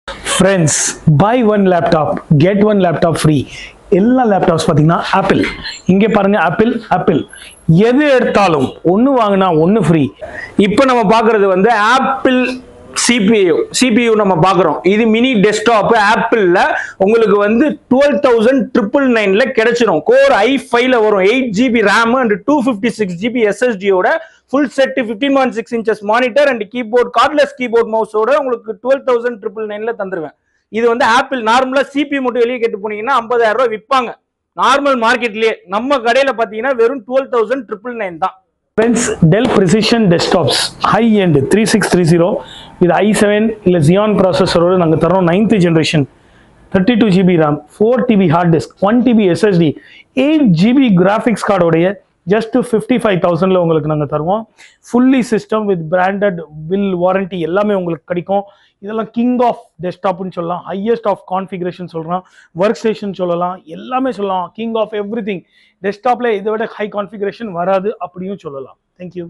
friends buy one laptop get one laptop free எல்லா laptops பார்த்தீங்கன்னா Apple இங்கே பாருங்க ஆப்பிள் ஆப்பிள் எது எடுத்தாலும் ஒன்று வாங்கினா ஒன்று ஃப்ரீ இப்போ நம்ம பார்க்கறது வந்து ஆப்பிள் சிபியு சிபியு நம்ம பார்க்குறோம் இது மினி டெஸ்க்டாப் ஆப்பிளில் உங்களுக்கு வந்து டுவெல் தௌசண்ட் ட்ரிபிள் நைனில் கிடைச்சிரும் கோர் ஐ ஃபைவ்ல வரும் eight GB RAM and two fifty six GB எஸ்எஸ்டியோட full set fifteen one six inches monitor and keyboard cordless keyboard மவுஸோட உங்களுக்கு டுவெல் தௌசண்ட் ட்ரிபிள் நைனில் தந்துருவேன் இது வந்து ஆப்பிள் நார்மலாக சிபி மட்டும் வெளியே கேட்டு போனீங்கன்னா ஐம்பதாயிரம் ரூபாய் விற்பாங்க நார்மல் மார்க்கெட்லயே நம்ம கடையில் பார்த்தீங்கன்னா வெறும் டுவெல் தௌசண்ட் ட்ரிபிள் நைன் தான் friends Dell precision desktops high end three six three zero இது ஐ செவன் இல்லை ஜியான் ப்ராசஸரோடு நாங்கள் தரோம் ninth generation thirty two GB RAM four TB hard disk one TB SSD eight GB graphics கார்டோடைய just fifty five தௌசண்டில் உங்களுக்கு நாங்கள் தருவோம் fully system with branded bill warranty எல்லாமே உங்களுக்கு கிடைக்கும் இதெல்லாம் கிங் ஆஃப் டெஸ்க்டாப்னு சொல்லலாம் ஹையஸ்ட் ஆஃப் கான்ஃபிகரேஷன் சொல்கிறோம் ஒர்க் ஸ்டேஷன் சொல்லலாம் எல்லாமே சொல்லலாம் கிங் ஆஃப் எவ்ரி திங் டெஸ்க்டாப்பில் இதை விட ஹை கான்ஃபிகரேஷன் வராது அப்படியும் சொல்லலாம் தேங்க்யூ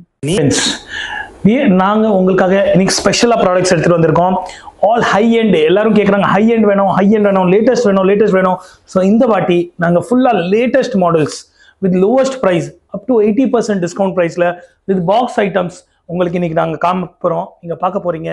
நாங்கள் உங்களுக்காக இன்னைக்கு ஸ்பெஷலாக ப்ராடக்ட்ஸ் எடுத்துகிட்டு வந்திருக்கோம் ஆல் ஹை எண்ட் எல்லாரும் கேட்குறாங்க ஹை எண்ட் வேணும் ஹை எண்ட் வேணும் லேட்டஸ்ட் வேணும் லேட்டஸ்ட் வேணும் ஸோ இந்த வாட்டி நாங்கள் ஃபுல்லாக latest models with lowest price up to eighty percent discount ப்ரைஸில் வித் பாக்ஸ் ஐட்டம்ஸ் உங்களுக்கு இன்னைக்கு நாங்கள் காமிக்க போகிறோம் நீங்கள் பார்க்க போகிறீங்க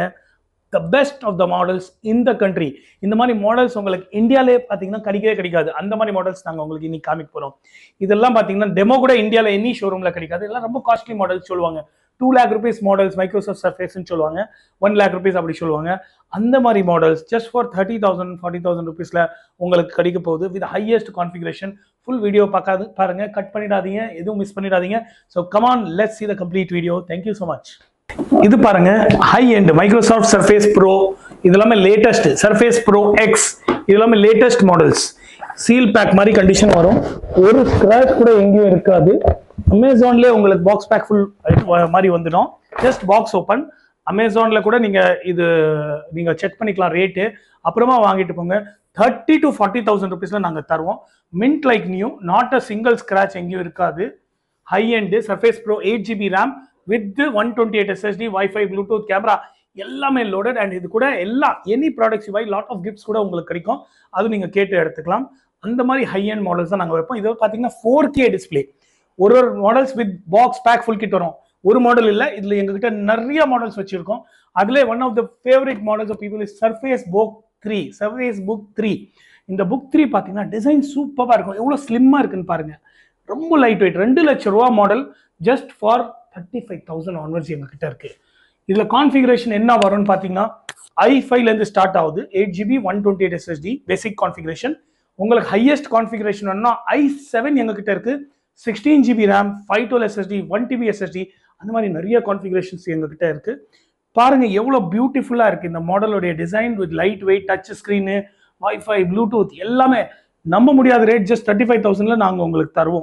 the best of the models in the country இந்த மாதிரி மாடல்ஸ் உங்களுக்கு இந்தியாவிலே பார்த்தீங்கன்னா கிடைக்கவே கிடைக்காது அந்த மாதிரி மாடல்ஸ் நாங்கள் உங்களுக்கு இன்னைக்கு காமிக்க போகிறோம் இதெல்லாம் பார்த்தீங்கன்னா டெமோ கூட இந்தியாவில் எனி ஷோரூமில் கிடைக்காது இதெல்லாம் ரொம்ப காஸ்ட்லி மாடல்ஸ் சொல்லுவாங்க two lakh rupees models Microsoft சர்ஃபேஸ்னு சொல்லுவாங்க ஒன் லேக் ருபீஸ் அப்படி சொல்லுவாங்க அந்த மாதிரி models just for thirty thousand forty thousand ருபீஸில் உங்களுக்கு கிடைக்க போகுது with highest configuration full video பார்க்காது பாருங்க கட் பண்ணிடாதீங்க எதுவும் மிஸ் பண்ணிடாதீங்க so come on let's see the complete video thank you so much இது பாருங்க high end Microsoft Surface Pro இது எல்லாமே லேட்டஸ்ட் சர்ஃபேஸ் ப்ரோ எக்ஸ் இது எல்லாமே லேட்டஸ்ட் மாடல்ஸ் சீல் பேக் மாதிரி கண்டிஷன் வரும் ஒரு ஸ்க்ராச் கூட எங்கேயும் இருக்காது அமேசான்லேயே உங்களுக்கு பாக்ஸ் பேக் ஃபுல் மாதிரி வந்துடும் ஜஸ்ட் பாக்ஸ் ஓப்பன் அமேசானில் கூட நீங்கள் இது நீங்கள் செக் பண்ணிக்கலாம் ரேட்டு அப்புறமா வாங்கிட்டு போங்க தேர்ட்டி டு ஃபார்ட்டி தௌசண்ட் ருபீஸில் நாங்கள் தருவோம் mint like new not a single scratch எங்கேயும் இருக்காது high end Surface Pro eight GB RAM with one twenty eight SSD wifi Bluetooth camera எல்லாமே லோடட் அண்ட் இது கூட எல்லா any products why lot of gifts கூட உங்களுக்கு கிடைக்கும் அது நீங்கள் கேட்டு எடுத்துக்கலாம் அந்த மாதிரி ஹை அண்ட் மாடல்ஸ் தான் நாங்கள் வைப்போம் இது பார்த்தீங்கன்னா ஃபோர் கே டிஸ்பிளே ஒரு ஒரு models with box pack full kit வரும் ஒரு மாடல் இல்லை இதில் எங்ககிட்ட நிறைய மாடல்ஸ் வச்சிருக்கோம் அதில் one of the favourite models of people is Surface Book three Surface Book three இந்த புக் த்ரீ பார்த்தீங்கன்னா டிசைன் சூப்பராக இருக்கும் எவ்வளோ ஸ்லிம்மாக இருக்குன்னு பாருங்க ரொம்ப லைட் வெயிட் ரெண்டு லட்ச ரூபா model just for thirty five thousand onwards எங்ககிட்ட இருக்கு இதில் கான்ஃபிகரேஷன் என்ன வரும்னு பார்த்தீங்கன்னா ஐ ஃபைவ்லேருந்து ஸ்டார்ட் ஆகுது eight GB one twenty eight SSD basic configuration உங்களுக்கு ஹையஸ்ட் கான்ஃபிகரேஷன் வேணும்னா ஐ செவன் எங்ககிட்ட இருக்கு sixteen GB RAM five twelve SSD one TB SSD அந்த மாதிரி நிறைய கான்ஃபிகரேஷன்ஸ் எங்ககிட்ட இருக்கு பாருங்க எவ்வளோ பியூட்டிஃபுல்லாக இருக்கு இந்த மாடலுடைய design with light weight touch screen wifi Bluetooth எல்லாமே நம்ப முடியாத ரேட் ஜஸ்ட் தேர்ட்டி ஃபைவ் தௌசண்ட்ல நாங்கள் உங்களுக்கு தருவோம்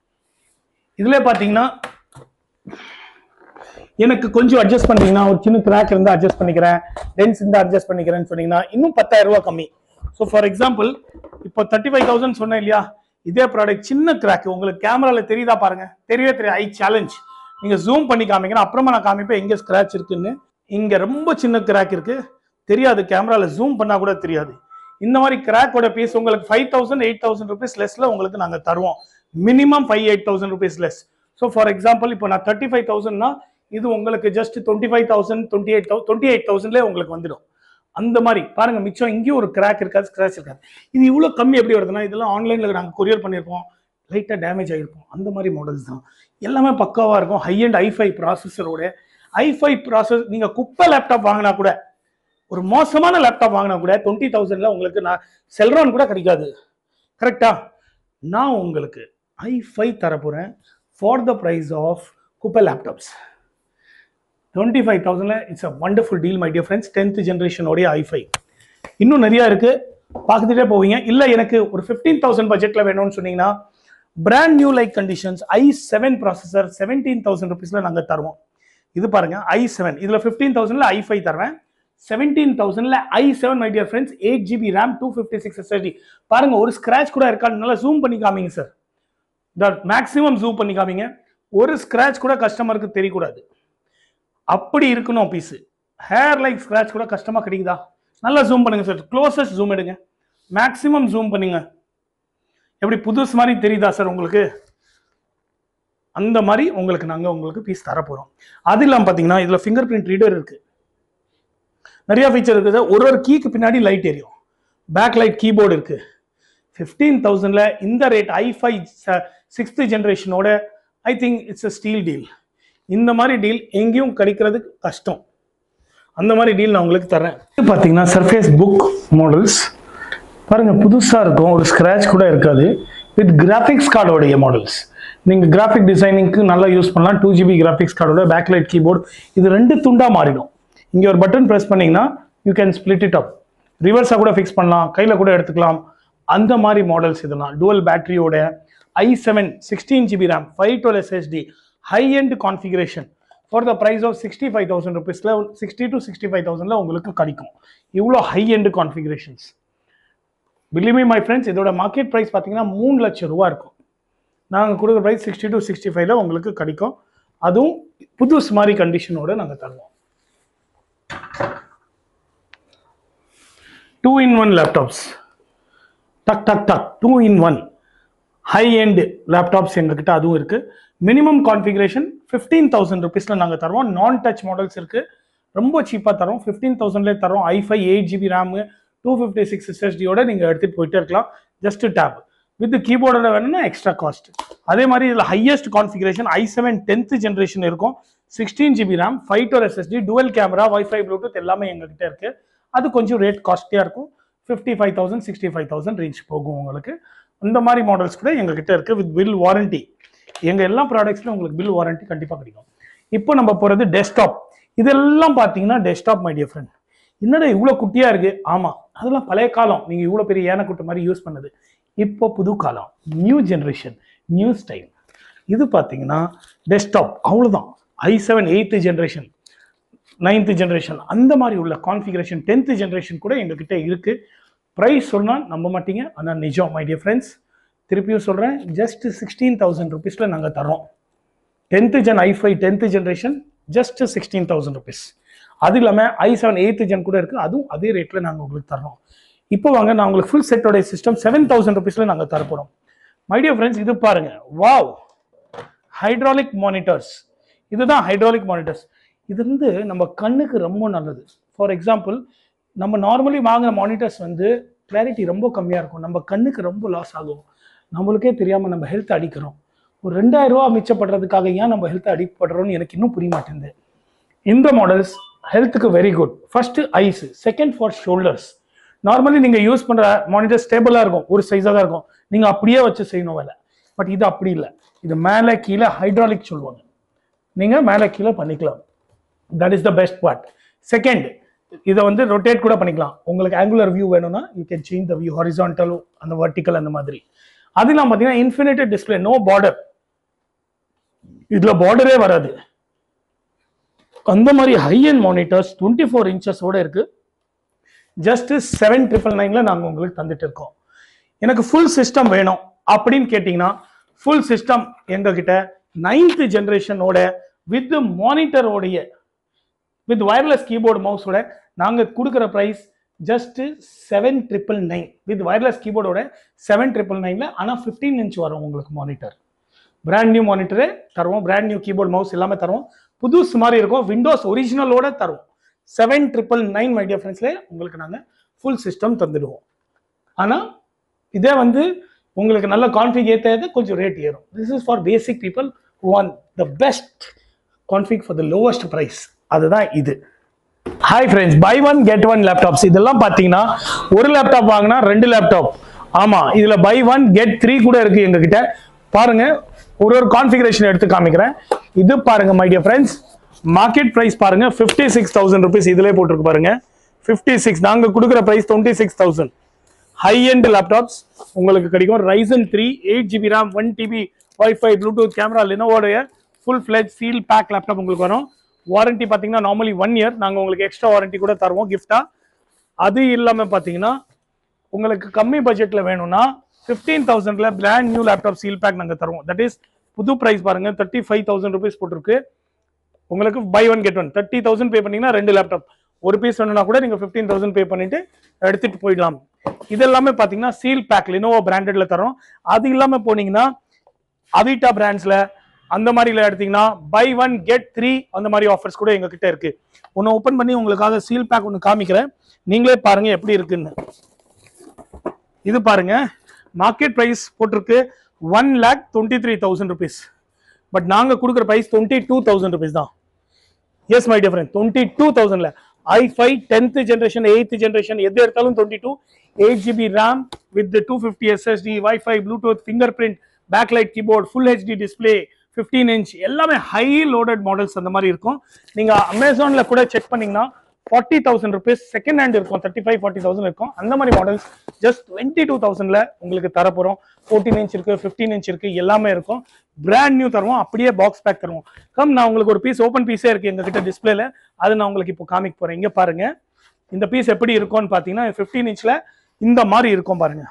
இதுல பார்த்தீங்கன்னா எனக்கு கொஞ்சம் அட்ஜஸ்ட் பண்ணீங்கன்னா ஒரு சின்ன கிராக் இருந்தால் அட்ஜஸ்ட் பண்ணிக்கிறேன் லென்ஸ் இருந்தால் அட்ஜஸ்ட் பண்ணிக்கிறேன்னு சொன்னீங்கன்னா இன்னும் பத்தாயிரம் ரூபாய் கம்மி ஸோ ஃபார் எக்ஸாம்பிள் இப்போ தேர்ட்டி ஃபைவ் தௌசண்ட் சொன்னேன் இல்லையா இதே ப்ராடக்ட் சின்ன கிராக் உங்களுக்கு கேமரால தெரியுதா பாருங்க தெரியவே தெரியும் ஐ சேலஞ்ச் நீங்க ஜூம் பண்ணி காமிங்கன்னா அப்புறமா நான் காமிப்பேன் எங்க ஸ்கிராச் இருக்குன்னு இங்க ரொம்ப சின்ன கிராக் இருக்கு தெரியாது கேமரால ஜூம் பண்ணா கூட தெரியாது இந்த மாதிரி கிராக்கோட பீஸ் உங்களுக்கு five thousand eight thousand rupees லெஸ்ல உங்களுக்கு நாங்க தருவோம் minimum five eight thousand rupees less so for example இப்போ நான் தேர்ட்டி ஃபைவ் தௌசண்ட்னா இது உங்களுக்கு just twenty five thousand twenty eight twenty eight தௌசண்ட்லேயே உங்களுக்கு வந்துடும் அந்த மாதிரி பாருங்க மிச்சம் இங்கேயும் ஒரு கிராக் இருக்காது ஸ்க்ராச் இருக்காது இது இவ்வளோ கம்மி எப்படி வருதுன்னா இதெல்லாம் ஆன்லைனில் நாங்கள் கொரியர் பண்ணியிருப்போம் லைட்டாக டேமேஜ் ஆகிருக்கும் அந்த மாதிரி மாடல்ஸ் தான் எல்லாமே பக்காவாக இருக்கும் ஹை அண்ட் ஐஃபை ப்ராசஸரோட ஐஃபை ப்ராசஸ் நீங்கள் குப்பை லேப்டாப் வாங்கினா கூட ஒரு மோசமான லேப்டாப் வாங்கினா கூட டுவெண்ட்டி தௌசண்ட்ல உங்களுக்கு நான் செல்ரான் கூட கிடைக்காது கரெக்டா நான் உங்களுக்கு ஐ ஃபைவ் தரப்போகிறேன் ஃபார் த ப்ரைஸ் ஆஃப் குப்பை லேப்டாப்ஸ் டுவெண்ட்டி ஃபைவ் தௌசண்ட்ல it's a wonderful deal my dear friends tenth ஜென்ரேஷனோடைய ஐ ஃபைவ் இன்னும் நிறையா இருக்கு பார்த்துட்டே போவீங்க இல்லை எனக்கு ஒரு ஃபிஃப்டீன் தௌசண்ட் பட்ஜெட்டில் வேணும்னு சொன்னீங்கன்னா brand new like conditions i seven processor seventeen thousand ருபீஸில் நாங்கள் தருவோம் இது பாருங்க ஐ செவன் இதில் ஃபிஃப்டீன் தௌசண்ட்ல ஐ ஃபைவ் தருவேன் செவன்டீன் தௌசண்ட்ல i seven my dear friends eight GB RAM two fifty six SSD பாருங்க ஒரு ஸ்கிராச் கூட இருக்காது நல்லா ஜூம் பண்ணி காமிங்க சார் த மேக்ஸிமம் ஜூம் பண்ணி காமிங்க ஒரு ஸ்கிராச் கூட கஸ்டமருக்கு தெரியக்கூடாது அப்படி இருக்கணும் பீஸ் ஹேர் லைக் ஸ்கிராச் கூட கஷ்டமா கிடைக்குதா நல்லா ஜூம் பண்ணுங்க சார் க்ளோசஸ்ட் ஜூம் எடுங்க மேக்ஸிமம் ஜூம் பண்ணுங்க எப்படி புதுசு மாதிரி தெரியுதா சார் உங்களுக்கு அந்த மாதிரி உங்களுக்கு நாங்கள் உங்களுக்கு பீஸ் தர போகிறோம் அது இல்லாமல் பார்த்தீங்கன்னா இதில் ஃபிங்கர் பிரிண்ட் ரீடர் இருக்கு நிறைய ஃபீச்சர் இருக்குது ஒரு ஒரு கீக்கு பின்னாடி லைட் எரியும் பேக் லைட் கீபோர்டு இருக்கு ஃபிஃப்டீன் தௌசண்டில் இந்த ரேட் ஐ ஃபைவ் சிக்ஸ்த் ஜென்ரேஷனோட I think it's a steal deal இந்த மாதிரி டீல் எங்கேயும் கிடைக்கிறது கஷ்டம் அந்த மாதிரி டீல் நான் உங்களுக்கு தரேன் இது பார்த்தீங்கன்னா சர்ஃபேஸ் புக் மாடல்ஸ் பாருங்க புதுசாக இருக்கும் ஒரு ஸ்க்ராட்ச் கூட இருக்காது வித் கிராஃபிக்ஸ் கார்டோடைய மாடல்ஸ் நீங்கள் கிராஃபிக் டிசைனிங்க்கு நல்லா யூஸ் பண்ணலாம் டூ ஜிபி கிராஃபிக்ஸ் கார்டோட பேக்லைட் கீபோர்டு இது ரெண்டு துண்டாக மாறிடும் இங்கே ஒரு பட்டன் ப்ரெஸ் பண்ணீங்கன்னா you can split it up ரிவர்ஸாக கூட ஃபிக்ஸ் பண்ணலாம் கையில் கூட எடுத்துக்கலாம் அந்த மாதிரி மாடல்ஸ் இதெல்லாம் டுவல் பேட்டரியோட i seven sixteen GB RAM five twelve SSD high end configuration for the price of sixty five thousand ருபீஸில் சிக்ஸ்டி டு சிக்ஸ்டி ஃபைவ் தௌசண்டில் உங்களுக்கு கிடைக்கும் இவ்வளோ high end configurations believe me my friends இதோட மார்க்கெட் ப்ரைஸ் பார்த்தீங்கன்னா மூணு லட்சம் ரூபா இருக்கும் நாங்கள் கொடுக்குற ப்ரைஸ் சிக்ஸ்டி டு சிக்ஸ்டி ஃபைவ்ல உங்களுக்கு கிடைக்கும் அதுவும் புதுசு மாதிரி கண்டிஷனோட நாங்கள் தருவோம் டூ இன் ஒன் லேப்டாப்ஸ் டக் டக் டக் two in one high end laptops எங்ககிட்ட அதுவும் இருக்கு மினிமம் கான்ஃபிகரேஷன் ஃபிஃப்டீன் தௌசண்ட் ருபீஸில் நாங்கள் தருவோம் நான் டச் மாடல்ஸ் இருக்கு ரொம்ப சீப்பாக தரோம் ஃபிஃப்டீன் தௌசண்ட்லேயே தரோம் i five eight GB RAM two fifty six எஸ்எஸ்டியோட நீங்கள் எடுத்துகிட்டு போயிட்டே இருக்கலாம் ஜஸ்ட் டேப் வித் கீபோர்டோட வேணும்னா எக்ஸ்ட்ரா காஸ்ட் அதே மாதிரி இதில் highest configuration i seven tenth generation இருக்கும் சிக்ஸ்டீன் ஜிபி ரேம் ஃபைவ் டோர் SSD dual camera wifi Bluetooth எல்லாமே எங்ககிட்ட இருக்கு அது கொஞ்சம் ரேட் காஸ்ட்லியாக இருக்கும் fifty five thousand sixty five thousand range போகும் உங்களுக்கு அந்த மாதிரி மாடல்ஸ் கூட எங்ககிட்ட இருக்கு வித் பில் வாரண்டி எங்க எல்லா ப்ராடக்ட்ஸ்லையும் உங்களுக்கு பில் வாரண்டி கண்டிப்பாக கிடைக்கும் இப்போ நம்ம போகிறது டெஸ்க்டாப் இதெல்லாம் பார்த்தீங்கன்னா டெஸ்க்டாப் மை டியர் ஃப்ரெண்ட் என்னடா இவ்வளோ குட்டியா இருக்கு ஆமா அதெல்லாம் பழைய காலம் நீங்க இவ்வளோ பெரிய யானைக்குட்டை மாதிரி யூஸ் பண்ணது இப்போ புது காலம் நியூ ஜென்ரேஷன் நியூ ஸ்டைல் இது பார்த்தீங்கன்னா டெஸ்க்டாப் அவ்வளோதான் i seven eighth generation ninth generation அந்த மாதிரி உள்ள கான்ஃபிகரேஷன் டென்த்து ஜென்ரேஷன் கூட எங்ககிட்ட இருக்கு ப்ரைஸ் சொன்னால் நம்ப மாட்டீங்க ஆனால் நிஜம் மை டியர் ஃப்ரெண்ட்ஸ் திருப்பியும் சொல்கிறேன் ஜஸ்ட் சிக்ஸ்டீன் தௌசண்ட் ருபீஸில் நாங்கள் தரோம் tenth gen i five tenth generation just sixteen thousand rupees அது இல்லாமல் ஐ செவன் எயித்து ஜென் கூட இருக்குது அதுவும் அதே ரேட்டில் நாங்கள் உங்களுக்கு தரோம் இப்போ வாங்க நான் உங்களுக்கு ஃபுல் செட்டோட சிஸ்டம் செவன் தௌசண்ட் ருபீஸில் நாங்கள் தரப்போகிறோம் மை டியர் ஃப்ரெண்ட்ஸ் இது பாருங்க வாவ் ஹைட்ராலிக் மானிட்டர்ஸ் இதுதான் ஹைட்ராலிக் மானிட்டர்ஸ் இது வந்து நம்ம கண்ணுக்கு ரொம்ப நல்லது ஃபார் எக்ஸாம்பிள் நம்ம நார்மலி வாங்குற மானிட்டர்ஸ் வந்து கிளாரிட்டி ரொம்ப கம்மியாக இருக்கும் நம்ம கண்ணுக்கு ரொம்ப லாஸ் ஆகும் நம்மளுக்கே தெரியாமல் நம்ம ஹெல்த் அடிக்கிறோம் ஒரு ரெண்டாயிரம் ரூபா மிச்சப்படுறதுக்காக ஏன் நம்ம ஹெல்த் அடிப்படுறோம்னு எனக்கு இன்னும் புரிய மாட்டேங்குது இந்த மாடல்ஸ் ஹெல்த்துக்கு very good first eyes second for shoulders normally நீங்கள் யூஸ் பண்ணுற மானிட்டர் ஸ்டேபிளாக இருக்கும் ஒரு சைஸாக தான் இருக்கும் நீங்கள் அப்படியே வச்சு செய்யணும் வேலை பட் இது அப்படி இல்லை இது மேலே கீழே ஹைட்ராலிக் சொல்லுவாங்க நீங்கள் மேலே கீழே பண்ணிக்கலாம் that is the best part second இதை வந்து ரொட்டேட் கூட பண்ணிக்கலாம் உங்களுக்கு ஆங்குலர் வியூ வேணும்னா you can change the view horizontal அந்த வர்டிக்கல் அந்த மாதிரி அது இல்லாமல் பார்த்தீங்கன்னா இன்ஃபினிட்டட் டிஸ்பிளே நோ பார்டர் இதில் பார்டரே வராது அந்த மாதிரி high end monitors twenty four இன்ச்சஸோட இருக்கு ஜஸ்ட் செவன் ட்ரிபிள் நைன்ல நாங்கள் உங்களுக்கு தந்துட்டு இருக்கோம் எனக்கு ஃபுல் சிஸ்டம் வேணும் அப்படின்னு கேட்டிங்கன்னா ஃபுல் சிஸ்டம் எங்ககிட்ட நைன்த் ஜென்ரேஷனோட வித் மானிட்டரோடைய வித் வயர்லெஸ் கீபோர்டு மவுஸோட நாங்கள் கொடுக்குற price just seven triple nine with wireless கீபோர்டோட செவன் ட்ரிபிள் நைனில் ஆனால் ஃபிஃப்டீன் இன்ச் வரும் உங்களுக்கு மானிட்டர் பிராண்ட் நியூ மானிட்டரே தருவோம் பிராண்ட் நியூ கீபோர்ட் மவுஸ் எல்லாமே தருவோம் புதுசு மாதிரி இருக்கும் விண்டோஸ் ஒரிஜினலோட தருவோம் செவன் ட்ரிபிள் நைன் மைடியா ஃப்ரெண்ட்ஸ்லேயே உங்களுக்கு நாங்கள் ஃபுல் சிஸ்டம் தந்துடுவோம் ஆனால் இதே வந்து உங்களுக்கு நல்ல கான்ஃபிக் ஏற்றது கொஞ்சம் ரேட் ஏறும் this is for basic people one the best config for the lowest price அதுதான் இது hi friends buy one get one laptops இதெல்லாம் பார்த்தீங்கன்னா ஒரு லேப்டாப் வாங்கினா ரெண்டு லேப்டாப் ஆமாம் இதில் பை ஒன் கெட் த்ரீ கூட இருக்கு எங்ககிட்ட பாருங்க ஒரு ஒரு கான்ஃபிகரேஷன் எடுத்து காமிக்கிறேன் இது பாருங்க my dear friends market price பாருங்க ஃபிஃப்டி சிக்ஸ் தௌசண்ட் ருபீஸ் இதிலே போட்டிருக்கு பாருங்க ஃபிஃப்டி சிக்ஸ் நாங்கள் கொடுக்குற price twenty six thousand high end laptops உங்களுக்கு கிடைக்கும் Ryzen three eight GB RAM one TB wifi Bluetooth camera லினோவோடைய full fledge seal pack laptop உங்களுக்கு வரும் வாரண்டி பார்த்தீங்கன்னா நார்மலி ஒன் இயர் நாங்கள் உங்களுக்கு எக்ஸ்ட்ரா வாரண்டி கூட தருவோம் கிஃப்டா அது இல்லாமல் பார்த்தீங்கன்னா உங்களுக்கு கம்மி பட்ஜெட்டில் வேணும்னா ஃபிஃப்டீன் தௌசண்ட்ல brand new laptop seal pack நாங்கள் தருவோம் தட் இஸ் புது ப்ரைஸ் பாருங்க தேர்ட்டி ஃபைவ் தௌசண்ட் ருபீஸ் போட்டிருக்கு உங்களுக்கு buy one get one thirty thousand pay பண்ணீங்கன்னா ரெண்டு லேப்டாப் ஒரு பீஸ் வேணும்னா கூட நீங்க ஃபிஃப்டீன் தௌசண்ட் பே பண்ணிட்டு எடுத்துட்டு போயிடலாம் இது எல்லாமே பாத்தீங்கன்னா சீல் பேக் லினோவோ பிராண்டட்ல தரோம் அது இல்லாம போனீங்கன்னா அவிட்டா பிராண்ட்ஸ்ல அந்த மாதிரில எடுத்தீங்கன்னா பை ஒன் கெட் த்ரீ அந்த மாதிரி ஆஃபர்ஸ் கூட எங்க கிட்ட இருக்கு ஒன்னு ஓபன் பண்ணி உங்களுக்காக சீல் பேக் ஒன்னு காமிக்கிறேன் நீங்களே பாருங்க எப்படி இருக்குன்னு இது பாருங்க மார்க்கெட் பிரைஸ் போட்டிருக்கு one lakh twenty three thousand rupees but நாங்க கொடுக்குற price twenty two thousand rupees தான் yes my different twenty two தௌசண்ட்ல ஐ five tenth generation eighth generation எது எடுத்தாலும் twenty two eight GB RAM with two fifty SSD wifi Bluetooth fingerprint backlight keyboard full HD display fifteen inch எல்லாமே high loaded models அந்த மாதிரி இருக்கும் நீங்க அமேசான்ல கூட செக் பண்ணீங்கன்னா forty thousand rupees second hand இருக்கும் தேர்ட்டி ஃபைவ் ஃபார்ட்டி தௌசண்ட் இருக்கும் அந்த மாதிரி மாடல்ஸ் ஜஸ்ட் டுவெண்ட்டி டூ தௌசண்ட்ல உங்களுக்கு தரப்போறோம் ஃபோர்டீன் இன்ச் இருக்கு ஃபிஃப்டீன் இன்ச் இருக்கு எல்லாமே இருக்கும் பிராண்ட் நியூ தருவோம் அப்படியே பாக்ஸ் பேக் தருவோம் கம் நான் உங்களுக்கு ஒரு பீஸ் ஓப்பன் பீஸே இருக்கு எங்க கிட்ட டிஸ்பிளேல அது நான் உங்களுக்கு இப்போ காமிக்க போறேன் இங்க பாருங்க இந்த பீஸ் எப்படி இருக்கும்னு பாத்தீங்கன்னா ஃபிஃப்டீன் இன்ச்ல இந்த மாதிரி இருக்கும் பாருங்க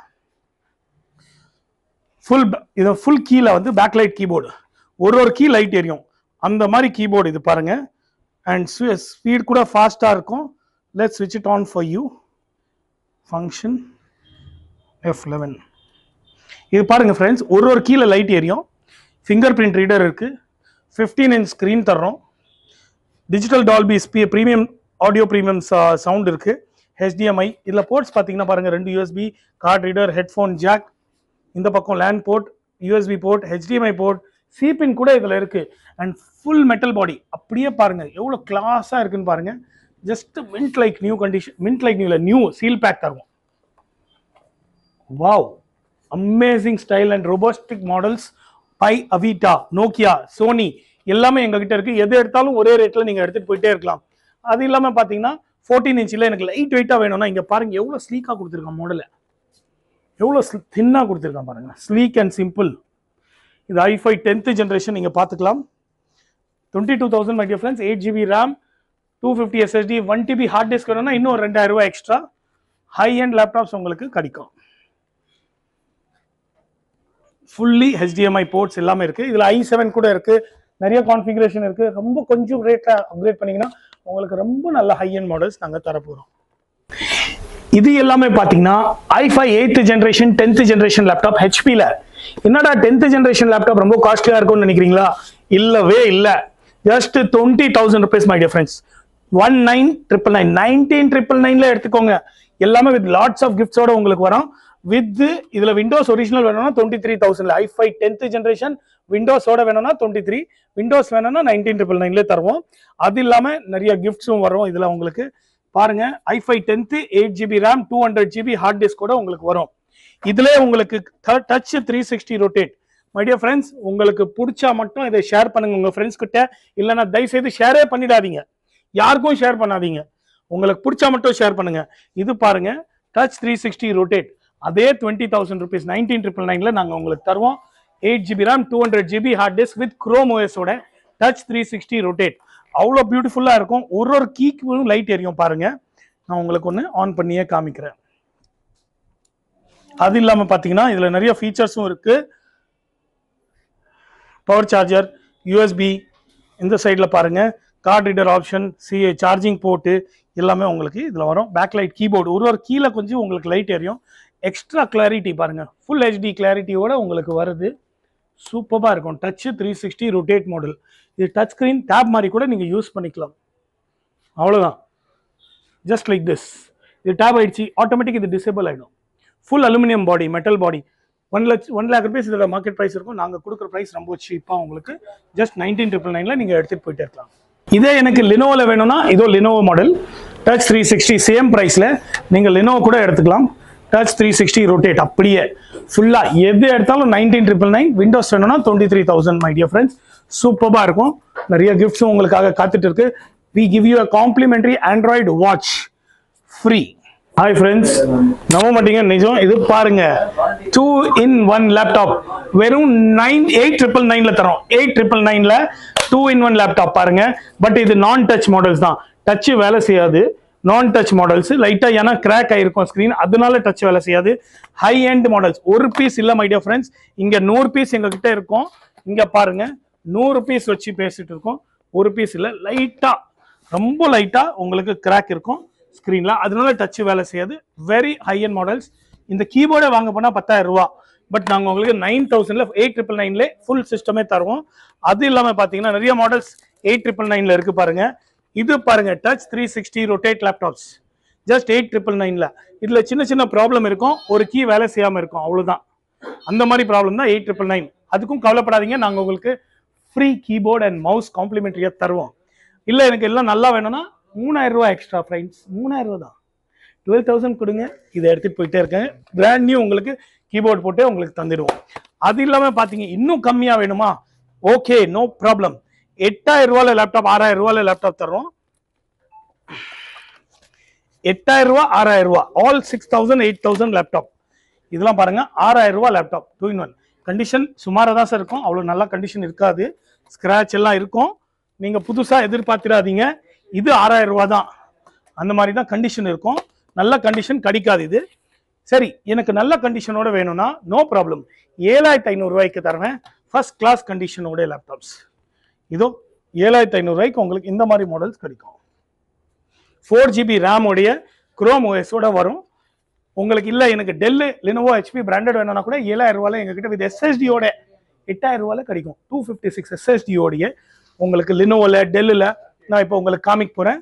ஃபுல் இது ஃபுல் கீழே வந்து பேக்லைட் கீபோர்டு ஒரு ஒரு கீ லைட் எரியும் அந்த மாதிரி கீபோர்டு இது பாருங்க அண்ட் ஸ்பீட் கூட ஃபாஸ்ட்டாக இருக்கும் லெட் ஸ்விட்ச் it on for you function F eleven இது பாருங்க ஃப்ரெண்ட்ஸ் ஒரு ஒரு கீழே லைட் எரியும் ஃபிங்கர் பிரிண்ட் ரீடர் இருக்கு ஃபிஃப்டீன் இன்ச் ஸ்க்ரீன் தர்றோம் டிஜிட்டல் டால்பி ஸ்பீ ப்ரீமியம் ஆடியோ ப்ரீமியம் சவுண்ட் இருக்கு ஹெச்டிஎம்ஐ இதில் போர்ட்ஸ் பார்த்தீங்கன்னா பாருங்க ரெண்டு USB card reader headphone jack இந்த பக்கம் LAN port USB port HDMI port சிபின் கூட இதில் இருக்கு அண்ட் ஃபுல் மெட்டல் பாடி அப்படியே பாருங்க எவ்வளோ கிளாஸாக இருக்குன்னு பாருங்க just mint like new condition mint like new new seal pack தருவோம் wow amazing style and robotic models by Avita Nokia Sony எல்லாமே எங்ககிட்ட இருக்கு எது எடுத்தாலும் ஒரே ரேட்ல நீங்க எடுத்துட்டு போயிட்டே இருக்கலாம் அது இல்லாம பாத்தீங்கன்னா ஃபோர்டீன் இன்ச்சில் எனக்கு லைட் வெயிட்டா வேணும்னா இங்க பாருங்க எவ்வளவு ஸ்லீக்கா கொடுத்துருக்கான் மாடலை எவ்வளவு தின்னா கொடுத்துருக்கான் பாருங்க ஸ்லீக் அண்ட் சிம்பிள் இது ஐஃபை டென்த் ஜென்ரேஷன் நீங்க பார்த்துக்கலாம் twenty two thousand my dear friends eight GB RAM two fifty SSD one TB hard disk வேணும்னா இன்னும் ஒரு ரெண்டாயிரம் ரூபாய் எக்ஸ்ட்ரா ஹை அண்ட் லேப்டாப்ஸ் உங்களுக்கு கிடைக்கும் ஃபுல்லி HDMI போர்ட்ஸ் எல்லாமே இருக்கு இதுல ஐ செவன் கூட இருக்கு நிறைய கான்ஃபிகரேஷன் இருக்கு ரொம்ப கொஞ்சம் ரேட்ல அப்கிரேட் பண்ணீங்கன்னா உங்களுக்கு ரொம்ப நல்ல ஹை அண்ட் மாடல்ஸ் நாங்க தரப்போறோம் இது எல்லாமே பாத்தீங்கன்னா I five eighth generation tenth generation laptop ஹெச்பில என்னடா டென்த் ஜென்ரேஷன் லேப்டாப் ரொம்ப காஸ்ட்லியா இருக்கும்னு நினைக்கிறீங்களா இல்லவே இல்ல just twenty thousand rupees my dear friends one nine triple nine nineteen triple நைன்ல எடுத்துக்கோங்க எல்லாமே வித் லாட்ஸ் ஆஃப் கிஃப்ட்ஸோட உங்களுக்கு வரும் வித் இதுல விண்டோஸ் ஒரிஜினல் வேணும்னா டுவெண்ட்டி த்ரீ தௌசண்ட்ல ஐஃபை டென்த் ஜென்ரேஷன் விண்டோஸோட வேணும்னா டுவெண்ட்டி த்ரீ விண்டோஸ் வேணும்னா நைன்டீன் ட்ரிபிள் நைன்ல தருவோம் அது இல்லாம நிறைய கிஃப்ட்ஸும் வரும் இதுல உங்களுக்கு பாருங்க I five tenth eight GB RAM two hundred GB hard disk கூட உங்களுக்கு வரும் இதுல உங்களுக்கு touch three sixty rotate my dear friends உங்களுக்கு பிடிச்சா மட்டும் இதை ஷேர் பண்ணுங்க உங்க ஃப்ரெண்ட்ஸ் கிட்ட இல்லைன்னா தயவு செய்து ஷேரே பண்ணிடாதீங்க யாருக்கும் ஷேர் பண்ணாதீங்க உங்களுக்கு பிடிச்சா மட்டும் ஷேர் பண்ணுங்க இது பாருங்க டச் த்ரீ சிக்ஸ்டி ரொட்டேட் அதே twenty thousand rupees nineteen triple நைன்ல நாங்க உங்களுக்கு தருவோம் eight GB RAM two hundred GB hard disk with chrome ஓஎஸோட டச் த்ரீ சிக்ஸ்டி ரொட்டேட் அவ்வளோ பியூட்டிஃபுல்லா இருக்கும் ஒரு ஒரு கீக்கும் லைட் எரியும் பாருங்க நான் உங்களுக்கு ஒன்று ஆன் பண்ணியே காமிக்கிறேன் அது இல்லாம பாத்தீங்கன்னா இதுல நிறைய ஃபீச்சர்ஸும் இருக்கு பவர் சார்ஜர் யூஎஸ்பி இந்த சைடில் பாருங்க card reader option C charging port எல்லாமே உங்களுக்கு இதில் வரும் பேக்லைட் கீபோர்டு ஒரு ஒரு கீழே கொஞ்சம் உங்களுக்கு லைட் எரியும் எக்ஸ்ட்ரா கிளாரிட்டி பாருங்க ஃபுல் ஹெச்டி கிளாரிட்டியோட உங்களுக்கு வருது சூப்பராக இருக்கும் touch three sixty rotate model இது டச் ஸ்க்ரீன் டேப் மாதிரி கூட நீங்கள் யூஸ் பண்ணிக்கலாம் அவ்வளோதான் ஜஸ்ட் லைக் திஸ் இது டேப் ஆயிடுச்சு ஆட்டோமேட்டிக் இது டிசேபிள் ஆகிடும் full aluminium body metal body one லட்ச ஒன் லேக் ருபீஸ் இதோட மார்க்கெட் ப்ரைஸ் இருக்கும் நாங்கள் கொடுக்குற ப்ரைஸ் ரொம்ப சீப்பாக உங்களுக்கு ஜஸ்ட் நைன்டீன் ட்ரிபிள் நைனில் நீங்கள் எடுத்துகிட்டு போயிட்டே இருக்கலாம் இதே எனக்கு லினோவில் வேணும்னா இதோ Lenovo model touch three sixty same ப்ரைஸில் நீங்கள் லினோவோ கூட எடுத்துக்கலாம் டச் த்ரீ சிக்ஸ்டி ரொட்டேட் அப்படியே ஃபுல்லாக எது எடுத்தாலும் நைன்டீன் ட்ரிபிள் நைன் விண்டோஸ் வேணும்னா twenty three thousand my dear friends சூப்பராக இருக்கும் நிறைய கிஃப்ட்ஸும் உங்களுக்காக காத்துட்டு இருக்கு we give you a complimentary android watch free hi friends நம்ப மாட்டீங்க நிஜம் இது பாருங்க டூ இன் ஒன் லேப்டாப் வெறும் நைன் எயிட் ட்ரிபிள் நைன்ல தரோம் எயிட் ட்ரிபிள் நைன்ல டூ இன் ஒன் லேப்டாப் பாருங்க பட் இது நான் டச் மாடல்ஸ் தான் டச் வேலை செய்யாது நான் டச் மாடல்ஸ் லைட்டா ஏன்னா கிராக் ஆயிருக்கும் ஸ்கிரீன் அதனால டச் வேலை செய்யாது ஹை எண்ட் மாடல்ஸ் ஒரு பீஸ் இல்ல மை டியர் ஃப்ரெண்ட்ஸ் இங்க நூறு பீஸ் எங்க கிட்ட இருக்கும் இங்க பாருங்க நூறு பீஸ் வச்சு பேசிட்டு இருக்கோம் ஒரு பீஸ் இல்ல லைட்டா ரொம்ப லைட்டா உங்களுக்கு கிராக் இருக்கும் ஸ்க்ரீன்ல அதனால டச் வேலை செய்யாது வெரி ஹை அண்ட் மாடல்ஸ் இந்த கீபோர்டை வாங்க போனா பத்தாயிரம் ரூபா பட் நாங்க உங்களுக்கு நைன் தௌசண்ட்ல எயிட் ட்ரிபிள் நைன்ல ஃபுல் சிஸ்டமே தருவோம் அது இல்லாம பாத்தீங்கன்னா நிறைய மாடல்ஸ் எயிட் ட்ரிபிள் நைன்ல இருக்கு பாருங்க இது பாருங்க touch three sixty rotate laptops just eight triple நைன்ல இதுல சின்ன சின்ன ப்ராப்ளம் இருக்கும் ஒரு கீ வேலை செய்யாம இருக்கும் அவ்வளவுதான் அந்த மாதிரி ப்ராப்ளம் தான் எயிட் ட்ரிபிள் நைன் அதுக்கும் கவலைப்படாதீங்க நாங்க உங்களுக்கு ஃப்ரீ கீபோர்ட் அண்ட் மவுஸ் காம்ப்ளிமெண்ட்ரியா தருவோம் இல்ல எனக்கு எல்லாம் நல்லா வேணும்னா மூணாயிரம் ரூபாய் எக்ஸ்ட்ரா ஃப்ரெண்ட்ஸ் மூணாயிரம் ரூபா தான் டுவெல் தௌசண்ட் கொடுங்க இதை எடுத்துட்டு போயிட்டே இருக்கேன் பிராண்ட் நியூ உங்களுக்கு கீபோர்ட் போட்டு உங்களுக்கு தந்துடுவோம் அது இல்லாம பாத்தீங்க இன்னும் கம்மியா வேணுமா ஓகே நோ ப்ராப்ளம் எட்டாயிரம் ரூபாயில லேப்டாப் ஆறாயிரம் ரூபாயில லேப்டாப் தர்றோம் எட்டாயிரம் ரூபா ஆறாயிரம் ரூபா all six thousand eight thousand laptop இதெல்லாம் பாருங்க ஆறாயிரம் ரூபா laptop two in one condition சுமாராக தான் சார் இருக்கும் அவ்வளோ நல்ல கண்டிஷன் இருக்காது ஸ்க்ராட்ச் எல்லாம் இருக்கும் நீங்க புதுசா எதிர்பார்த்திடாதீங்க இது ஆறாயிரம் ரூபா தான் அந்த மாதிரி தான் கண்டிஷன் இருக்கும் நல்ல கண்டிஷன் கிடைக்காது இது சரி எனக்கு நல்ல கண்டிஷனோட வேணும்னா நோ ப்ராப்ளம் ஏழாயிரத்தி ஐநூறு ரூபாய்க்கு தருவேன் ஃபர்ஸ்ட் கிளாஸ் கண்டிஷனோட லேப்டாப்ஸ் இதோ ஏழாயிரத்தி ஐநூறு ரூபாய்க்கு உங்களுக்கு இந்த மாதிரி மாடல்ஸ் கிடைக்கும் ஃபோர் ஜிபி ரேம் உடைய குரோம் ஓஎஸோட வரும் உங்களுக்கு இல்லை எனக்கு டெல்லு லினோவோ ஹெச்பி பிராண்டட் வேணும்னா கூட ஏழாயிரம் ரூபாயில எங்ககிட்ட வித் எஸ்எஸ்டியோட எட்டாயிரம் ரூபாயில கிடைக்கும் டூ ஃபிஃப்டி சிக்ஸ் எஸ்எஸ்டியோடைய உங்களுக்கு லினோவில் டெல்லில் நான் இப்போ உங்களுக்கு காமிக்க போகிறேன்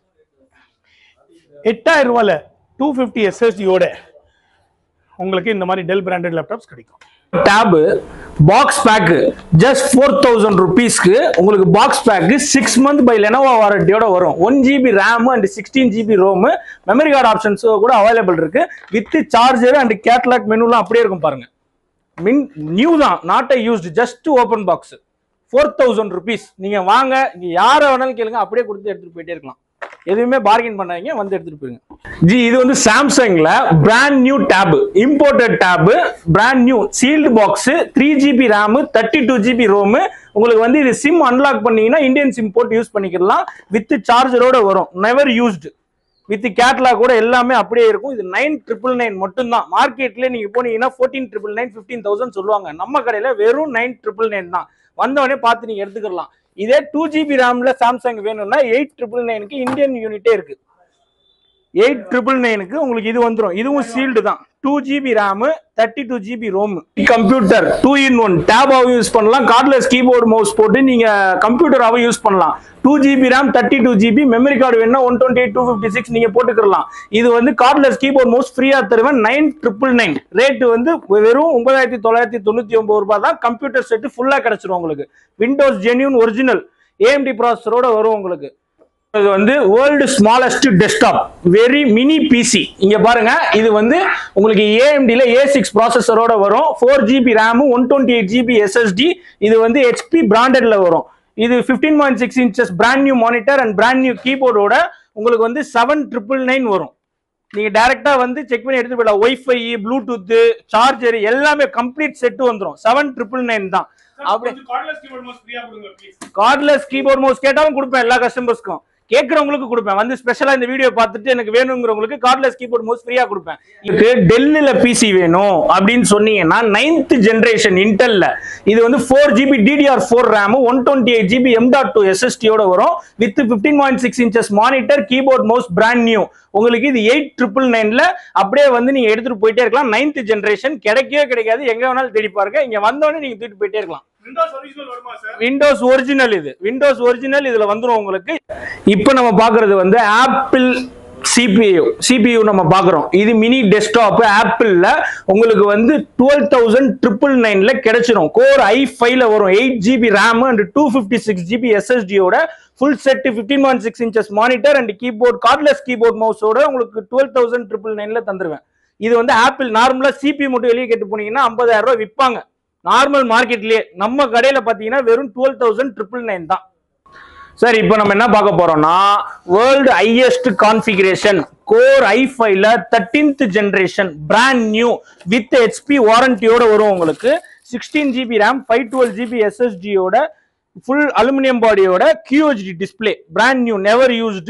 எட்டாயிரம் ரூபாயில டூ ஃபிஃப்டி எஸ்எஸ்டியோட உங்களுக்கு இந்த மாதிரி டெல் பிராண்டட் லேப்டாப்ஸ் கிடைக்கும் tab box pack just four thousand ருபீஸ்க்கு உங்களுக்கு box pack six month by Lenovo வாரண்டியோட வரும் one GB RAM and sixteen GB ROM memory card options கூட அவைலபிள் இருக்கு வித் சார்ஜர் அண்ட் கேட்லாக் மெனுலாம் அப்படியே இருக்கும் பாருங்க மின் நியூ தான் not a used just open box four thousand rupees நீங்க வாங்க இங்க யாரை வேணாலும் கேளுங்க அப்படியே கொடுத்து எடுத்துட்டு போயிட்டே இருக்கலாம் எதுவுமே பார்கெயின் பண்ணாதீங்க வந்து எடுத்துட்டு போயிருங்க ஜி இது வந்து சாம்சங்ல brand new tab imported tab brand new sealed box three GB RAM thirty two GB ROM உங்களுக்கு வந்து இது சிம் அன்லாக் பண்ணீங்கன்னா இந்தியன் சிம் போட்டு யூஸ் பண்ணிக்கலாம் வித் சார்ஜரோட வரும் நெவர் யூஸ்டு வித் கேட்லாக் கூட எல்லாமே அப்படியே இருக்கும் இது நைன் ட்ரிபிள் நைன் மட்டும்தான் மார்க்கெட்ல நீங்க போனீங்கன்னா fourteen triple nine fifteen thousand சொல்லுவாங்க நம்ம கடையில வெறும் நைன் ட்ரிபிள் நைன் தான் வந்தவொடனே பார்த்து நீங்க எடுத்துக்கலாம் இதே டூ ஜிபி ரேம்ல சாம்சங் வேணும்னா எயிட் ட்ரிபிள் நைனுக்கு இந்தியன் யூனிட்டே இருக்கு எயிட் ட்ரிபிள் நைனுக்கு உங்களுக்கு இது வந்துடும் இதுவும் சீல்டு தான் two GB RAM thirty two GB ROM computer two in one டேபாவும் யூஸ் பண்ணலாம் கார்ட்லெஸ் கீபோர்டு மவுஸ் போட்டு நீங்க கம்ப்யூட்டராகவும் யூஸ் பண்ணலாம் two GB RAM thirty two GB memory card வேணும்னா one twenty eight two fifty six நீங்க போட்டுக்கலாம் இது வந்து கார்ட்லெஸ் கீபோர்ட் மவுஸ் ஃப்ரீயா தருவேன் நைன் ட்ரிபிள் நைன் ரேட்டு வந்து வெறும் ஒன்பதாயிரத்தி தொள்ளாயிரத்தி தொண்ணூத்தி ஒன்பது ரூபாய் தான் கம்ப்யூட்டர் செட்டு ஃபுல்லா கிடைச்சிரும் உங்களுக்கு விண்டோஸ் ஜென்யூன் ஒரிஜினல் ஏஎம்டி ப்ராசஸரோட வரும் உங்களுக்கு இது வந்து world smallest desktop very mini PC இங்க பாருங்க இது வந்து உங்களுக்கு ஏஎம்டில ஏ சிக்ஸ் ப்ராசஸரோட வரும் four GB RAM one twenty eight GB SSD இது வந்து ஹெச்பி பிராண்டட்ல வரும் இது fifteen point six inches brand new monitor and brand new கீபோர்டோட உங்களுக்கு வந்து செவன் ட்ரிபிள் நைன் வரும் நீங்க டைரக்டா வந்து செக் பண்ணி எடுத்து போயிடலாம் ஒய்ஃபை ப்ளூடூத் சார்ஜர் எல்லாமே கம்ப்ளீட் செட் வந்துரும் செவன் ட்ரிபிள் நைன் தான் அப்படி கார்ட்லெஸ் கீபோர்ட் மவுஸ் கேட்டாலும் கொடுப்பேன் எல்லா கஸ்டமர்ஸ்க்கும் கேட்கறவங்களுக்கு கொடுப்பேன் வந்து ஸ்பெஷலா இந்த வீடியோ பார்த்துட்டு எனக்கு வேணுங்கிறவங்களுக்கு கார்ட்லெஸ் கீபோர்ட் மவுஸ் ஃப்ரீயா கொடுப்பேன் இதுக்கு டெல்லில பிசி வேணும் அப்படின்னு சொன்னீங்கன்னா நைன்த் ஜென்ரேஷன் இன்டெல்ல இது வந்து four GB DDR four RAM one twenty eight GB M dot two எஸ்எஸ்டியோட வரும் with fifteen point six inches monitor keyboard mouse brand new உங்களுக்கு இது எயிட் ட்ரிபிள் நைன்ல அப்படியே வந்து நீங்க எடுத்துட்டு போயிட்டே இருக்கலாம் நைன்த் ஜென்ரேஷன் கிடைக்கவே கிடைக்காது எங்க வேணாலும் தேடி பாருங்க இங்க வந்தோடனே நீங்க தூக்கிட்டு போயிட்டே இருக்கலாம் விண்டோஸ் ஒரிஜினல் இது விண்டோஸ் ஒரிஜினல் இதுல வந்துரும் உங்களுக்கு இப்போ நம்ம பாக்குறது வந்து ஆப்பிள் சிபியு சிபியு நம்ம பாக்குறோம் இது மினி டெஸ்க்டாப் ஆப்பிள்ல உங்களுக்கு வந்து டுவெல் தௌசண்ட் ட்ரிபிள் நைன்ல கிடைச்சிரும் கோர் ஐ ஃபைவ்ல வரும் eight GB RAM and two fifty six GB எஸ்எஸ்டியோட full set fifteen one six inches monitor and keyboard cordless keyboard மவுஸோட உங்களுக்கு டுவெல் தௌசண்ட் ட்ரிபிள் நைன்ல தந்துருவேன் இது வந்து ஆப்பிள் நார்மலா சிபி மட்டும் வெளியே கேட்டு போனீங்கன்னா ஐம்பதாயிரம் ரூபாய் விற்பாங்க நார்மல் மார்க்கெட்லயே நம்ம கடையில பாத்தீங்கன்னா வெறும் டுவெல் தௌசண்ட் ட்ரிபிள் நைன் தான் சரி இப்போ நம்ம என்ன பார்க்க போறோம்னா வேர்ல்டு ஹையஸ்ட் கான்ஃபிகரேஷன் கோர் ஐ ஃபைவ்ல thirteenth generation brand new with HP வாரண்டியோட வரும் உங்களுக்கு sixteen GB RAM five twelve GB எஸ்எஸ்டியோட ஃபுல் அலுமினியம் பாடியோட QHD display brand new never used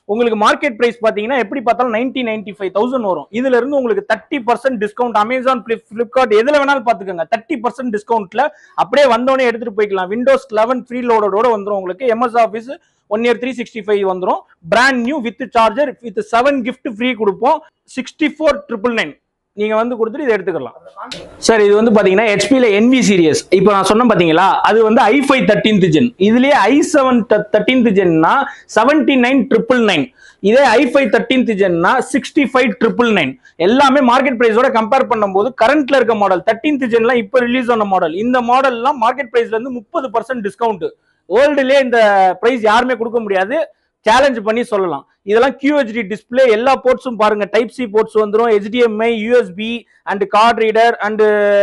உங்களுக்கு மார்க்கெட் பிரைஸ் பாத்தீங்கன்னா எப்படி பார்த்தாலும் நைன்டி நைன்டி ஃபைவ் தௌசண்ட் வரும் இதுல இருந்து உங்களுக்கு thirty percent discount Amazon Flipkart எதுல வேணாலும் பாத்துக்கோங்க தேர்ட்டி பர்சன்ட் டிஸ்கவுண்ட்ல அப்படியே வந்தோடனே எடுத்துட்டு போய்க்கலாம் விண்டோஸ் லெவன் ஃப்ரீ லோடோட வந்துரும் உங்களுக்கு MS office one year three sixty five வந்துரும் brand new with charger with seven gift free கொடுப்போம் சிக்ஸ்டி ஃபோர் ட்ரிபிள் நைன் நீங்க வந்து கொடுத்துட்டு இதை எடுத்துக்கலாம் சார் இது வந்து பாத்தீங்கன்னா ஹெச்பில என்வி சீரியஸ் இப்போ நான் சொன்னேன் பாத்தீங்களா அது வந்து ஐ ஃபைவ் தேர்டீன்த் ஜென் இதுலயே ஐ செவன் தேர்டீன்த் ஜென்னா செவன்டி நைன் ட்ரிபிள் நைன் இதே ஐ ஃபைவ் தேர்டீன்த் ஜென்னா சிக்ஸ்டி ஃபைவ் ட்ரிபிள் நைன் எல்லாமே மார்க்கெட் பிரைஸோட கம்பேர் பண்ணும்போது கரண்ட்ல இருக்க மாடல் தேர்டீன்த் ஜென்லாம் இப்போ ரிலீஸ் ஆன மாடல் இந்த மாடல்லாம் மார்க்கெட் பிரைஸ்ல இருந்து முப்பது பர்சன்ட் டிஸ்கவுண்ட் வேர்ல்டுலேயே இந்த பிரைஸ் யாருமே கொடுக்க முடியாது சேலஞ்ச் பண்ணி சொல்லலாம் இதெல்லாம் QHD டிஸ்ப்ளே எல்லா போர்ட்ஸும் பாருங்க டைப் சி போர்ட்ஸ் வந்துரும் HDMI USB and card reader and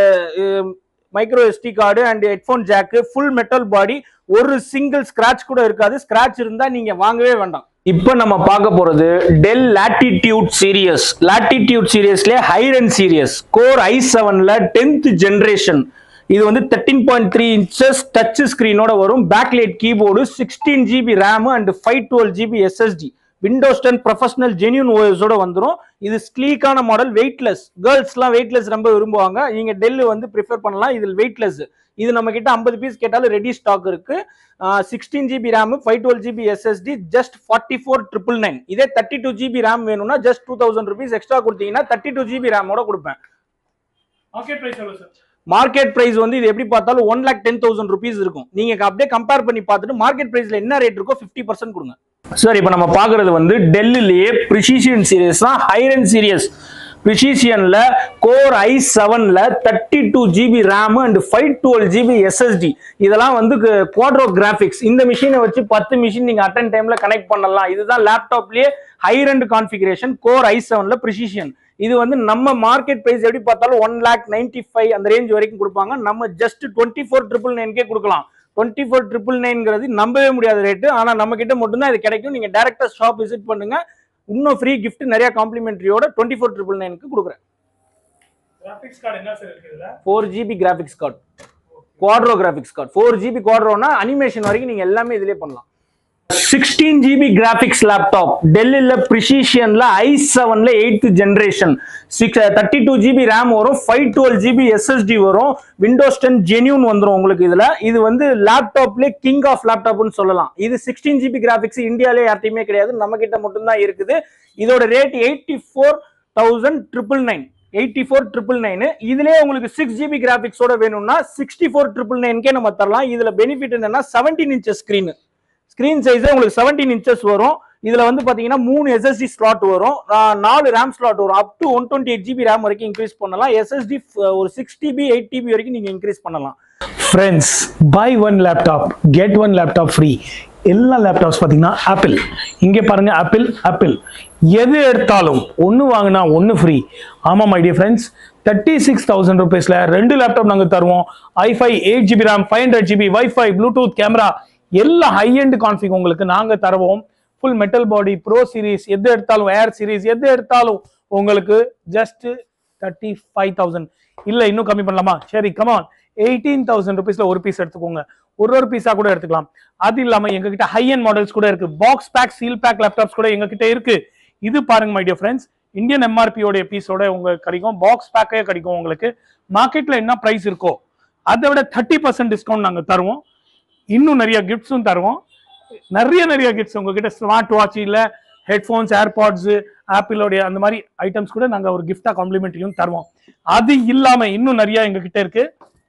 micro SD card and headphone jack full metal body ஒரு சிங்கிள் ஸ்கிராட்ச் கூட இருக்காது ஸ்கிராட்ச் இருந்தா நீங்க வாங்கவே வேண்டாம் இப்போ நம்ம பார்க்க போறது டெல் லாட்டிடியூட் சீரியஸ் லாட்டிடியூட் சீரியஸ்ல ஹைரன் சீரியஸ் கோர் ஐ செவன்ல டென்த் ஜென்ரேஷன் இது வந்து thirteen point three inches touch ஸ்கிரீனோட வரும் backlight keyboard sixteen GB RAM and five twelve GB SSD Windows ten professional genuine ஓஎஸோட வந்துரும் இது ஸ்லீக்கான மாடல் வெயிட்லெஸ் கேர்ள்ஸ்லாம் வெயிட்லெஸ் ரொம்ப விரும்புவாங்க நீங்க டெல் வந்து ப்ரிஃபர் பண்ணலாம் இதில் வெயிட்லெஸ் இது நம்ம கிட்ட ஐம்பது பீஸ் கேட்டாலும் ரெடி ஸ்டாக் இருக்கு sixteen GB RAM five twelve GB SSD just forty four triple nine இதே தேர்ட்டி டூ ஜிபி ரேம் வேணும்னா just two thousand rupees extra கொடுத்தீங்கன்னா தேர்ட்டி டூ ஜிபி ரேமோட கொடுப்பேன் மார்க்கெட் பிரைஸ் எவ்வளவு சார் மார்க்கெட் பிரைஸ் வந்து இது எப்படி பார்த்தாலும் one lakh ten thousand rupees இருக்கும் நீங்க அப்படியே கம்பேர் பண்ணி பார்த்துட்டு மார்க்கெட் பிரைஸ்ல என்ன ரேட் இருக்கோ ஃபிஃப்டி பர்சன்ட் கொடுங்க சார் இப்போ நம்ம பார்க்கறது வந்து டெல்லிலேயே ப்ரிசிஷியன் சீரியஸ் தான் ஹைரன் சீரியஸ் ப்ரிசிஷியன்ல கோர் ஐ செவன்ல thirty two GB RAM and five twelve GB SSD இதெல்லாம் வந்து குவாட்ரோ கிராஃபிக்ஸ் இந்த மிஷினை வச்சு பத்து மிஷின் நீங்க அட்டன் டைம்ல கனெக்ட் பண்ணலாம் இதுதான் லேப்டாப்லயே ஹைரண்ட் கான்ஃபிகரேஷன் கோர் ஐ செவன்ல ப்ரிசிஷியன் இது வந்து நம்ம மார்க்கெட் பிரைஸ் எப்படி பார்த்தாலும் ஒன் லேக் நைன்டி ஃபைவ் அந்த ரேஞ்ச் வரைக்கும் கொடுப்பாங்க நம்ம ஜஸ்ட் டுவெண்ட்டி ஃபோர் ட்ரிபிள் நைன்கே கொடுக்கலாம் டுவெண்ட்டி ஃபோர் ட்ரிபிள் நைன்ங்கிறது நம்பவே முடியாத ரேட்டு ஆனால் நம்ம கிட்ட மட்டும்தான் இது கிடைக்கும் நீங்க டேரக்டா ஷாப் விசிட் பண்ணுங்க இன்னும் ஃப்ரீ gift நிறைய காம்ப்ளிமெண்ட்ரியோட டுவெண்ட்டி ஃபோர் ட்ரிபிள் நைனுக்கு கொடுக்குறேன் கிராபிக்ஸ் கார்டு என்ன சார் இருக்கு இதுல four GB graphics card Quadro graphics card four GB குவாட்ரோனா அனிமேஷன் வரைக்கும் நீங்க எல்லாமே இதுலயே பண்ணலாம் சிக்ஸ்டீன் ஜிபி கிராஃபிக்ஸ் லேப்டாப் டெல்லியில் ப்ரிசிஷியன்ல ஐ செவன்ல eighth generation six thirty two GB RAM வரும் ஃபைவ் டுவெல் ஜிபி எஸ்எஸ்டி வரும் விண்டோஸ் டென் ஜென்யூன் வந்துரும் உங்களுக்கு இதுல இது வந்து லேப்டாப்லேயே கிங் ஆஃப் லேப்டாப்னு சொல்லலாம் இது சிக்ஸ்டீன் ஜிபி கிராஃபிக்ஸ் இந்தியாலே யார்ட்டையுமே கிடையாது நம்ம கிட்ட மட்டும்தான் இருக்குது இதோட rate eighty four thousand triple nine eighty four triple nine இதுலேயே உங்களுக்கு சிக்ஸ் ஜிபி கிராஃபிக்ஸோட வேணும்னா சிக்ஸ்டி ஃபோர் ட்ரிபிள் நைன்கே நம்ம தரலாம் இதுல பெனிஃபிட் என்னன்னா seventeen inches screen screen size உங்களுக்கு செவன்டீன் இன்ச்சஸ் வரும் இதுல வந்து பாத்தீங்கன்னா மூணு எஸ்எஸ்டி ஸ்லாட் வரும் ஆஹ் நாலு ரேம் ஸ்லாட் வரும் up to one twenty eight GB RAM வரைக்கும் இன்க்ரீஸ் பண்ணலாம் எஸ்எஸ்டி ஒரு சிக்ஸ் டிபி எயிட் டிபி வரைக்கும் நீங்க இன்க்ரீஸ் பண்ணலாம் friends buy one laptop get one laptop free எல்லா லேப்டாப்ஸ் பார்த்தீங்கன்னா ஆப்பிள் இங்கே பாருங்க ஆப்பிள் ஆப்பிள் எது எடுத்தாலும் ஒன்று வாங்கினா ஒன்று ஃப்ரீ ஆமாம் my dear friends thirty six thousand ருபீஸில் ரெண்டு லேப்டாப் நாங்கள் தருவோம் I five eight GB RAM five hundred GB wifi Bluetooth camera எல்லா ஹை எண்ட் கான்ஃபிக் உங்களுக்கு நாங்கள் தருவோம் full metal body pro series எது எடுத்தாலும் ஏர் சீரிஸ் எது எடுத்தாலும் உங்களுக்கு ஜஸ்ட் தேர்ட்டி ஃபைவ் தௌசண்ட் இல்ல இன்னும் கம்மி பண்ணலாமா சரி கமான் எயிட்டீன் தௌசண்ட் ருபீஸ்ல ஒரு பீஸ் எடுத்துக்கோங்க ஒரு ஒரு பீஸா கூட எடுத்துக்கலாம் அது இல்லாம எங்க கிட்ட ஹை அண்ட் மாடல்ஸ் கூட இருக்கு box pack seal pack laptops கூட எங்க கிட்ட இருக்கு இது பாருங்க மை டியர் ஃப்ரெண்ட்ஸ் இந்தியன் எம்ஆர்பியோட பீஸோட உங்களுக்கு கிடைக்கும் பாக்ஸ் பேக்கே கிடைக்கும் உங்களுக்கு மார்க்கெட்ல என்ன பிரைஸ் இருக்கோ அதை விட தேர்ட்டி பர்சன்ட் டிஸ்கவுண்ட் நாங்க தருவோம் இன்னும் நிறைய கிஃப்ட்ஸும் தருவோம் நிறைய நிறைய கிஃப்ட்ஸ் உங்ககிட்ட ஸ்மார்ட் வாட்ச் இல்ல ஹெட்ஃபோன்ஸ் ஏர்பாட்ஸ் ஆப்பிளோடைய அந்த மாதிரி ஐட்டம்ஸ் கூட நாங்க ஒரு கிஃப்டா காம்ப்ளிமெண்ட்ரியும் தருவோம் அது இல்லாம இன்னும் நிறைய எங்க கிட்ட இருக்கு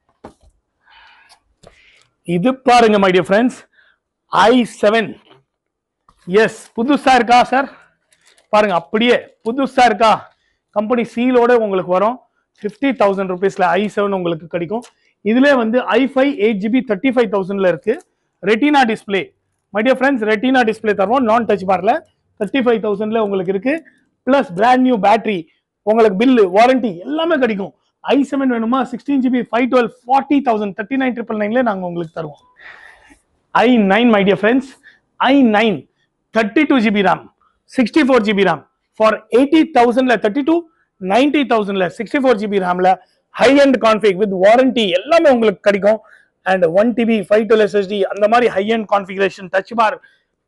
இது பாருங்க my dear friends I seven yes புதுசா இருக்கா சார் பாருங்க அப்படியே புதுசா இருக்கா கம்பெனி சீலோட உங்களுக்கு வரும் ஃபிஃப்டி தௌசண்ட் ருபீஸ்ல ஐ செவன் உங்களுக்கு கிடைக்கும் இதுல வந்து I five eight GB thirty five தௌசண்ட்ல இருக்கு retina display my dear friends retina display தருவோம் நான் டச் பார்ல தேர்ட்டி ஃபைவ் தௌசண்ட்ல உங்களுக்கு இருக்கு பிளஸ் பிராண்ட் நியூ பேட்டரி உங்களுக்கு பில்லு வாரண்டி எல்லாமே கிடைக்கும் ஐ செவன் வேணுமா sixteen GB five twelve forty thousand thirty nine triple நைன்ல நாங்கள் உங்களுக்கு தருவோம் I nine my dear friends I nine thirty two GB RAM sixty four GB RAM for eighty தௌசண்ட்ல thirty two ninety தௌசண்ட்ல sixty four GB ரேம்ல high end config with warranty எல்லாமே உங்களுக்கு கிடைக்கும் and one TB five twelve SSD அந்த மாதிரி high end configuration touch bar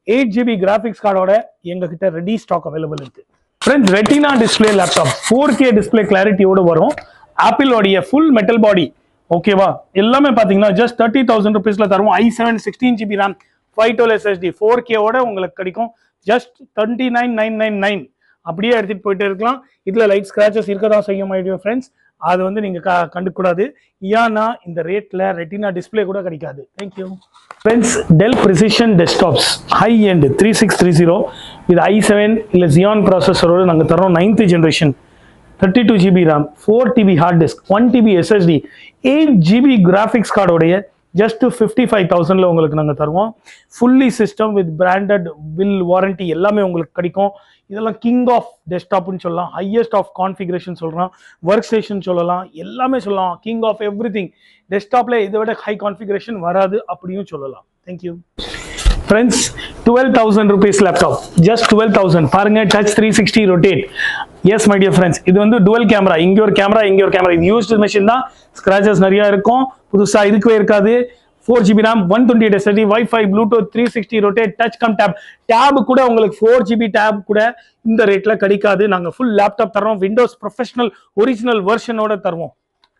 eight GB graphics கார்டோட எங்ககிட்ட ரெடி ஸ்டாக் அவைலபிள் இருக்கு friends retina display laptop four K display கிளாரிட்டியோட வரும் ஆப்பிளோடைய ஃபுல் மெட்டல் பாடி ஓகேவா எல்லாமே பார்த்தீங்கன்னா ஜஸ்ட் தேர்ட்டி தௌசண்ட் ருபீஸ்ல தருவோம் I seven sixteen GB RAM five twelve SSD four கேவோட உங்களுக்கு கிடைக்கும் just twenty nine nine nine nine அப்படியே எடுத்துட்டு போயிட்டு இருக்கலாம் இதுல லைட் ஸ்கிராச்சஸ் இருக்க தான் செய்யும் மை டியர் ஃப்ரெண்ட்ஸ் அது வந்து நீங்க க கண்டுக்கூடாது ஏன்னா இந்த ரேட்ல ரெட்டினா டிஸ்பிளே கூட கிடைக்காது thank you friends Dell precision desktops high end three six three zero இது ஐ செவன் இல்லை ஜியான் ப்ராசஸரோட நாங்கள் தரோம் ninth generation thirty two GB RAM four TB hard disk one TB SSD eight GB graphics கார்டோடைய just fifty five தௌசண்ட்ல உங்களுக்கு நாங்கள் தருவோம் fully system with branded bill warranty எல்லாமே உங்களுக்கு கிடைக்கும் இதெல்லாம் கிங் ஆஃப் டெஸ்க்டாப்னு சொல்லலாம் ஹையஸ்ட் ஆஃப் கான்ஃபிகரேஷன் சொல்கிறோம் ஒர்க் ஸ்டேஷன் சொல்லலாம் எல்லாமே சொல்லலாம் கிங் ஆஃப் எவ்ரி திங் டெஸ்க்டாப்பில் இதை விட ஹை கான்ஃபிகரேஷன் வராது அப்படியும் சொல்லலாம் thank you friends twelve thousand rupees laptop just twelve thousand பாருங்க touch three sixty rotate yes my dear friends இது வந்து டுவெல் கேமரா இங்கே ஒரு கேமரா இங்கே ஒரு கேமரா இது யூஸ்டு மிஷின் தான் ஸ்க்ராச்சஸ் நிறைய இருக்கும் புதுசா இருக்கவே இருக்காது four GB RAM one twenty eight SSD wifi Bluetooth three sixty rotate touch cum tab tab கூட உங்களுக்கு ஃபோர் ஜிபி டேப் கூட இந்த ரேட்ல கிடைக்காது நாங்கள் ஃபுல் லேப்டாப் தரோம் விண்டோஸ் ப்ரொஃபஷனல் ஒரிஜினல் வெர்ஷனோட தருவோம்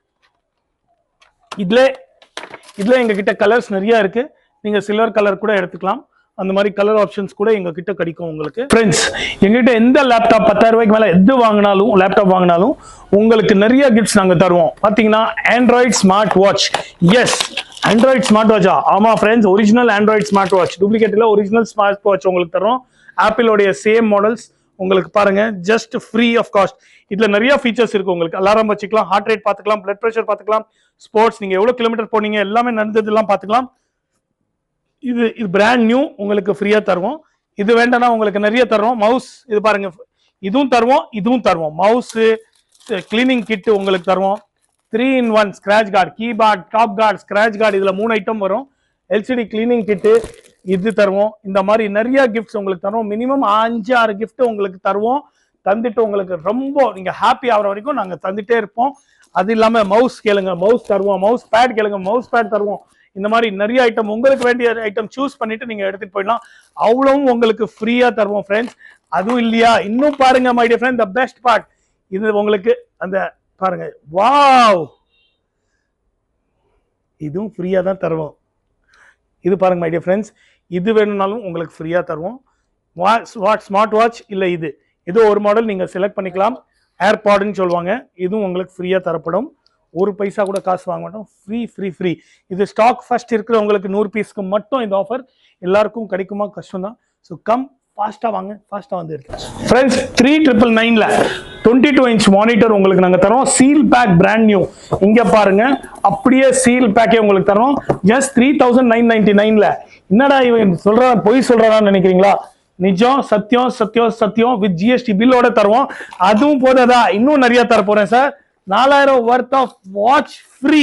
இதுல இதுல எங்க கிட்ட கலர்ஸ் நிறைய இருக்கு நீங்க சில்வர் கலர் கூட எடுத்துக்கலாம் அந்த மாதிரி கலர் ஆப்ஷன்ஸ் கூட எங்க கிட்ட கிடைக்கும் உங்களுக்கு ஃப்ரெண்ட்ஸ் எங்ககிட்ட எந்த லேப்டாப் பத்தாயிரம் ரூபாய்க்கு மேல எது வாங்கினாலும் லேப்டாப் வாங்கினாலும் உங்களுக்கு நிறைய கிஃப்ட்ஸ் நாங்க தருவோம் பாத்தீங்கன்னா Android smart watch yes Android smart வாட்சா ஆமா friends original Android smart watch டூப்ளிகேட்ல ஒரிஜினல் ஸ்மார்ட் வாட்ச் உங்களுக்கு தரோம் ஆப்பிளோடைய சேம் மாடல்ஸ் உங்களுக்கு பாருங்க ஜஸ்ட் ஃப்ரீ ஆஃப் காஸ்ட் இதுல நிறைய ஃபீச்சர்ஸ் இருக்கு உங்களுக்கு அலாரம் வச்சுக்கலாம் ஹார்ட் ரேட் பார்த்துக்கலாம் பிளட் ப்ரெஷர் பார்த்துக்கலாம் ஸ்போர்ட்ஸ் நீங்க எவ்வளவு கிலோமீட்டர் போனீங்க எல்லாமே நடந்ததெல்லாம் பார்த்துக்கலாம் இது இது பிராண்ட் நியூ உங்களுக்கு ஃப்ரீயா தருவோம் இது வேண்டாம்னா உங்களுக்கு நிறைய தருவோம் மவுஸ் இது பாருங்க இதுவும் தருவோம் இதுவும் தருவோம் மவுஸ் கிளீனிங் கிட் உங்களுக்கு தருவோம் three in one scratch card keyboard top card scratch card இதுல மூணு ஐட்டம் வரும் எல்சிடி கிளீனிங் கிட்டு இது தருவோம் இந்த மாதிரி நிறைய கிஃப்ட்ஸ் உங்களுக்கு தருவோம் மினிமம் அஞ்சு ஆறு gift உங்களுக்கு தருவோம் தந்துட்டு உங்களுக்கு ரொம்ப நீங்க ஹாப்பி ஆகுற வரைக்கும் நாங்க தந்துட்டே இருப்போம் அது இல்லாம மவுஸ் கேளுங்க மவுஸ் தருவோம் மவுஸ் பேட் கேளுங்க மவுஸ் பேட் தருவோம் இந்த மாதிரி நிறைய ஐட்டம் உங்களுக்கு வேண்டிய ஐட்டம் சூஸ் பண்ணிட்டு நீங்க எடுத்துட்டு போயிடலாம் அவ்வளவும் உங்களுக்கு ஃப்ரீயா தருவோம் ஃப்ரெண்ட்ஸ் அதுவும் இல்லையா இன்னும் பாருங்க my dear friend the best part இது உங்களுக்கு அந்த பாருங்க வாவ் இதுவும் ஃப்ரீயா தான் தருவோம் இது பாருங்க மை டியர் ஃப்ரெண்ட்ஸ் இது வேணும்னாலும் உங்களுக்கு ஃப்ரீயா தருவோம் வாட்ச் வாட் ஸ்மார்ட் வாட்ச் இல்ல இது ஏதோ ஒரு மாடல் நீங்க செலக்ட் பண்ணிக்கலாம் ஏர்பாடுன்னு சொல்லுவாங்க இதுவும் உங்களுக்கு ஃப்ரீயா தரப்படும் ஒரு பைசா கூட காசு வாங்க மாட்டோம் ஃப்ரீ ஃப்ரீ ஃப்ரீ இது ஸ்டாக் ஃபர்ஸ்ட் இருக்கிறவங்களுக்கு நூறு பீஸ்க்கு மட்டும் இந்த ஆஃபர் எல்லாருக்கும் கிடைக்குமா கஷ்டம் தான் ஸோ கம் ஃபாஸ்ட்டாக வாங்க ஃபாஸ்ட்டாக வந்து எடுத்து ஃப்ரெண்ட்ஸ் த்ரீ ட்ரிபிள் நைனில் டுவெண்ட்டி டூ இன்ச் மானிட்டர் உங்களுக்கு நாங்கள் தரோம் சீல் பேக் பிராண்ட் நியூ இங்கே பாருங்க அப்படியே சீல் பேக்கே உங்களுக்கு தரோம் just three thousand nine ninety நைனில் என்னடா இவன் சொல்கிறா பொய் சொல்கிறான்னு நினைக்கிறீங்களா நிஜம் சத்தியம் சத்தியம் சத்தியம் வித் ஜிஎஸ்டி பில்லோட தருவோம் அதுவும் போதாதா இன்னும் நிறைய தர போறேன் சார் நாலாயிரம் worth of watch free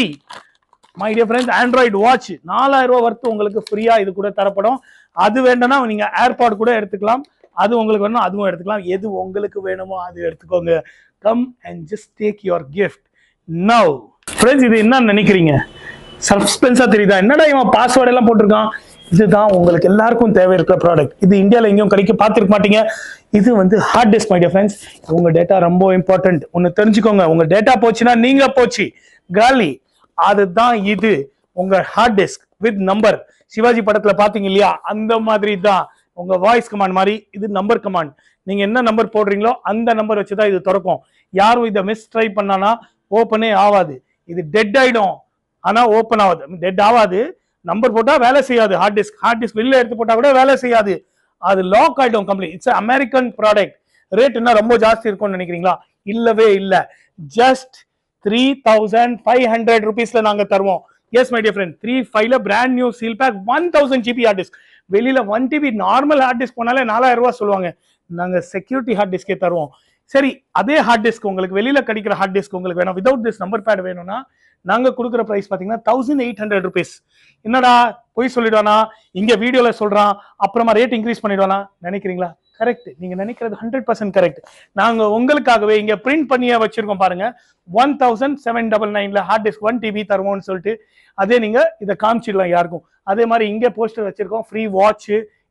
my dear friends Android watch நாலாயிரம் ரூபாய் ஒர்த் உங்களுக்கு ஃப்ரீயா இது கூட தரப்படும் அது வேணும்னா நீங்க ஏர்பாட் கூட எடுத்துக்கலாம் அது உங்களுக்கு வேணும் அதுவும் எடுத்துக்கலாம் எது உங்களுக்கு வேணுமோ அது எடுத்துக்கோங்க come and just take your gift now friends இது என்ன நினைக்கிறீங்க சஸ்பென்ஸா தெரியுதா என்னடா இவன் பாஸ்வேர்ட் எல்லாம் போட்டிருக்கான் இதுதான் உங்களுக்கு எல்லாருக்கும் தேவை இருக்கிற ப்ராடக்ட் இது இந்தியாவில் எங்கேயும் கிடைக்க பார்த்துருக்க மாட்டீங்க இது வந்து hard disk my dear friends உங்க டேட்டா ரொம்ப இம்பார்ட்டன்ட் ஒன்று தெரிஞ்சுக்கோங்க உங்க டேட்டா போச்சுன்னா நீங்க போச்சு காலி அதுதான் இது உங்க hard disk with number Sivaji படத்துல பாத்தீங்க இல்லையா அந்த மாதிரி தான் உங்க வாய்ஸ் கமாண்ட் மாதிரி இது நம்பர் கமாண்ட் நீங்க என்ன நம்பர் போடுறீங்களோ அந்த நம்பர் வச்சுதான் இது திறக்கும் யாரும் இதை மிஸ் ட்ரை பண்ணானா ஓப்பனே ஆகாது இது டெட் ஆயிடும் ஆனா ஓப்பன் ஆகாது டெட் ஆகாது நம்பர் போட்டா வேலை செய்யாது ஹார்ட் டிஸ்க் ஹார்ட் டிஸ்க் வெளில எடுத்து போட்டா கூட வேலை செய்யாது அது லாக் ஆயிடும் complete it's American product rate என்ன ரொம்ப ஜாஸ்தி இருக்கும்னு நினைக்கிறீங்களா இல்லவே இல்ல just three thousand five hundred ருபீஸ்ல நாங்க தருவோம் yes my dear friend three ஃபைவ்ல brand new seal pack one thousand GB hard disk வெளியில one TB normal hard disk போனாலே நாலாயிரம் ரூபாய் சொல்லுவாங்க நாங்க செக்யூரிட்டி ஹார்ட் டிஸ்கே தருவோம் சரி அதே ஹார்ட் டிஸ்க் உங்களுக்கு வெளியில கிடைக்கிற ஹார்ட் டிஸ்க் உங்களுக்கு வேணும் விதவுட் திஸ் நம்பர் பேட் வேணும்னா நாங்க கொடுக்குற பிரைஸ் பாத்தீங்கன்னா தௌசண்ட் எயிட் ஹண்ட்ரட் ருபீஸ் என்னடா பொய் சொல்லிடுவானா இங்க வீடியோல சொல்றான் அப்புறமா ரேட் இன்க்ரீஸ் பண்ணிடுவானா நினைக்கிறீங்களா கரெக்ட் நீங்க நினைக்கிறது ஹண்ட்ரட் பர்சன்ட் கரெக்ட் நாங்க உங்களுக்காகவே இங்க பிரிண்ட் பண்ணியே வச்சிருக்கோம் பாருங்க ஒன் தௌசண்ட் செவன் டபுள் நைன்ல ஹார்ட் டிஸ்க் ஒன் டிபி தருவோம்னு சொல்லிட்டு அதே நீங்க இதை காமிச்சிடலாம் யாருக்கும் அதே மாதிரி இங்க போஸ்டர் வச்சிருக்கோம் ஃப்ரீ வாட்ச்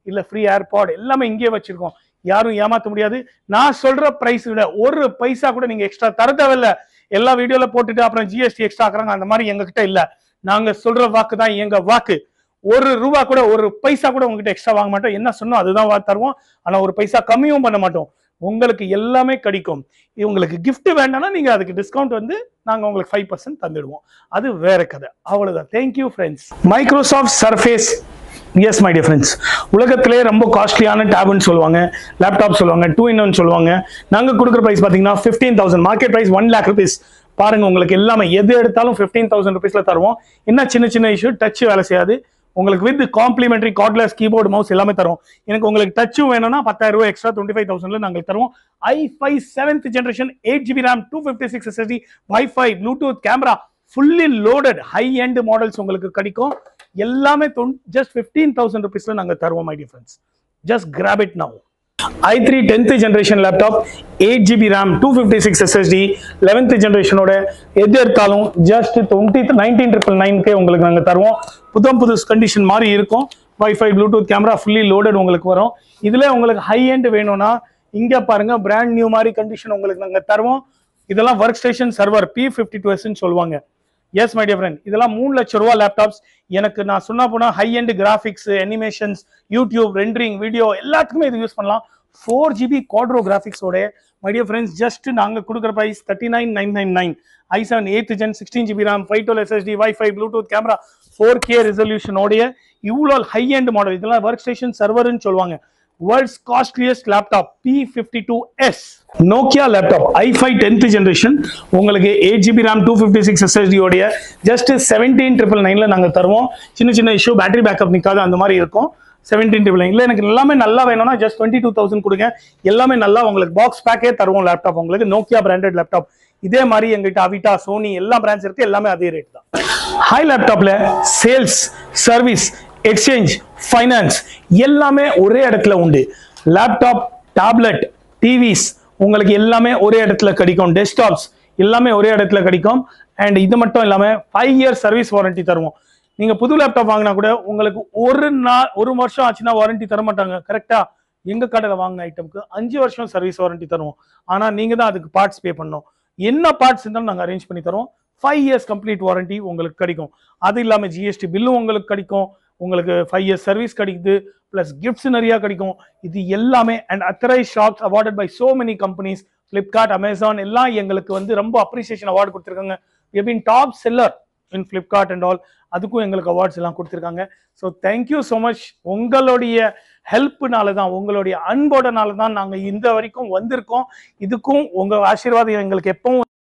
இல்ல ஃப்ரீ ஏர்பாட் எல்லாமே இங்கேயே வச்சிருக்கோம் யாரும் ஏமாத்த முடியாது நான் சொல்ற பிரைஸ் விட ஒரு பைசா கூட நீங்க எக்ஸ்ட்ரா தர தேவையில்ல எல்லா வீடியோல போட்டுட்டு அப்புறம் ஜிஎஸ்டி எக்ஸ்ட்ரா ஆக்குறாங்க அந்த மாதிரி எங்க கிட்ட இல்ல நாங்க சொல்ற வாக்கு தான் எங்க வாக்கு ஒரு ரூபா கூட ஒரு பைசா கூட உங்ககிட்ட எக்ஸ்ட்ரா வாங்க மாட்டோம் என்ன சொன்னோம் அதுதான் வா- தருவோம் ஆனா ஒரு பைசா கம்மியும் பண்ண மாட்டோம் உங்களுக்கு எல்லாமே கிடைக்கும் இது உங்களுக்கு gift வேண்டாம்னா நீங்க அதுக்கு டிஸ்கவுண்ட் வந்து நாங்க உங்களுக்கு ஃபைவ் பர்சன்ட் தந்துடுவோம் அது வேற கதை அவ்வளவுதான் thank you friends Microsoft Surface yes my dear friends உலகத்திலே ரொம்ப காஸ்ட்லியான டேப்னு சொல்லுவாங்க லேப்டாப் சொல்லுவாங்க டூ இன் ஒன் சொல்லுவாங்க நாங்க கொடுக்குற பிரைஸ் பாத்தீங்கன்னா fifteen thousand market price one lakh rupees பாருங்க உங்களுக்கு எல்லாமே எது எடுத்தாலும் ஃபிஃப்டீன் தௌசண்ட் ருபீஸ்ல தருவோம் என்ன சின்ன சின்ன இஷ்யூ டச் வேலை செய்யாது உங்களுக்கு with complimentary cordless keyboard mouse எல்லாமே தரும் எனக்கு உங்களுக்கு டச்சும் வேணும்னா பத்தாயிரம் ரூபாய் எக்ஸ்ட்ரா டுவெண்ட்டி ஃபைவ் தௌசண்ட்ல நாங்கள் தருவோம் I five seventh generation eight GB RAM two fifty six SSD wifi Bluetooth camera fully loaded high end models உங்களுக்கு கிடைக்கும் எல்லாமே ஜஸ்ட் ஃபிஃப்டீன் தௌசண்ட் ருபீஸ்ல நாங்கள் தருவோம் my difference just grab it now I three tenth generation laptop eight GB RAM two fifty six SSD eleventh ஜென்ரேஷனோட எது எடுத்தாலும் just twenty nineteen triple நைன்கே உங்களுக்கு நாங்கள் தருவோம் புத்தம் புது கண்டிஷன் மாதிரி இருக்கும் wifi Bluetooth camera fully loaded உங்களுக்கு வரும் இதுல உங்களுக்கு ஹை எண்ட் வேணும்னா இங்க பாருங்க பிராண்ட் நியூ மாதிரி கண்டிஷன் உங்களுக்கு நாங்கள் தருவோம் இதெல்லாம் work station server P fifty two சொல்லுவாங்க எஸ் மை டியர் ஃப்ரெண்ட் இதெல்லாம் மூணு லட்சம் ரூபா லேப்டாப்ஸ் எனக்கு நான் சொன்னா போனா high end graphics animations YouTube rendering video எல்லாத்துக்குமே இது யூஸ் பண்ணலாம் ஃபோர் ஜிபி குவாட்ரோ கிராஃபிக்ஸோட மை டியர் ஃப்ரெண்ட்ஸ் ஜஸ்ட் நாங்க கொடுக்குற price thirty nine nine nine nine I seven eighth gen sixteen GB RAM five twelve SSD wifi Bluetooth camera four K ரெசல்யூஷனோடைய இவ்வளோ high end model இதெல்லாம் work station சர்வர்னு சொல்லுவாங்க world's costliest laptop P fifty two yes Nokia laptop I five tenth generation உங்களுக்கு eight GB RAM two fifty six எஸ்எஸ்டியோடைய just seventeen triple நைனில் நாங்கள் தருவோம் சின்ன சின்ன இஷ்யூ பேட்டரி பேக்கப் நிற்காது அந்த மாதிரி இருக்கும் செவன்டீன் ட்ரிபிள் நைன் இல்லை எனக்கு எல்லாமே நல்லா வேணும்னா ஜஸ்ட் டுவெண்ட்டி டூ தௌசண்ட் கொடுங்க எல்லாமே நல்லா உங்களுக்கு பாக்ஸ் பேக்கே தருவோம் லேப்டாப் உங்களுக்கு நோக்கியா பிராண்டட் லேப்டாப் இதே மாதிரி எங்கள்கிட்ட அவிட்டா சோனி எல்லா பிராண்ட்ஸ் இருக்கு எல்லாமே அதே ரேட் தான் ஹை லேப்டாப்ல சேல்ஸ் சர்வீஸ் எக்ஸ்சேஞ்ச் ஃபைனான்ஸ் எல்லாமே ஒரே இடத்துல உண்டு லேப்டாப் டேப்லெட் டிவிஸ் உங்களுக்கு எல்லாமே ஒரே இடத்துல கிடைக்கும் டெஸ்க்டாப்ஸ் எல்லாமே ஒரே இடத்துல கிடைக்கும் அண்ட் இது மட்டும் இல்லாம ஃபைவ் இயர்ஸ் சர்வீஸ் வாரண்டி தருவோம் நீங்க புது லேப்டாப் வாங்கினா கூட உங்களுக்கு ஒரு நாள் ஒரு வருஷம் ஆச்சுன்னா வாரண்டி தர மாட்டாங்க கரெக்டா எங்க கடையில் வாங்கின ஐட்டம்க்கு அஞ்சு வருஷம் சர்வீஸ் வாரண்டி தருவோம் ஆனா நீங்க தான் அதுக்கு பார்ட்ஸ் பே பண்ணணும் என்ன பார்ட்ஸ் இருந்தாலும் நாங்கள் அரேஞ்ச் பண்ணி தரோம் ஃபைவ் இயர்ஸ் கம்ப்ளீட் வாரண்டி உங்களுக்கு கிடைக்கும் அது இல்லாமல் ஜிஎஸ்டி பில்லும் உங்களுக்கு கிடைக்கும் உங்களுக்கு ஃபைவ் இயர்ஸ் சர்வீஸ் கிடைக்குது ப்ளஸ் கிஃப்ட்ஸ் நிறைய கிடைக்கும் இது எல்லாமே and otherwise shops awarded by so many companies Flipkart Amazon எல்லாம் எங்களுக்கு வந்து ரொம்ப அப்ரிசியேஷன் அவார்டு கொடுத்துருக்காங்க been top seller in Flipkart and all அதுக்கும் எங்களுக்கு அவார்ட்ஸ் எல்லாம் கொடுத்துருக்காங்க ஸோ தேங்க்யூ ஸோ மச் உங்களுடைய ஹெல்ப்னால தான் உங்களுடைய அன்போடனால தான் நாங்கள் இந்த வரைக்கும் வந்திருக்கோம் இதுக்கும் உங்கள் ஆசீர்வாதம் எங்களுக்கு எப்பவும்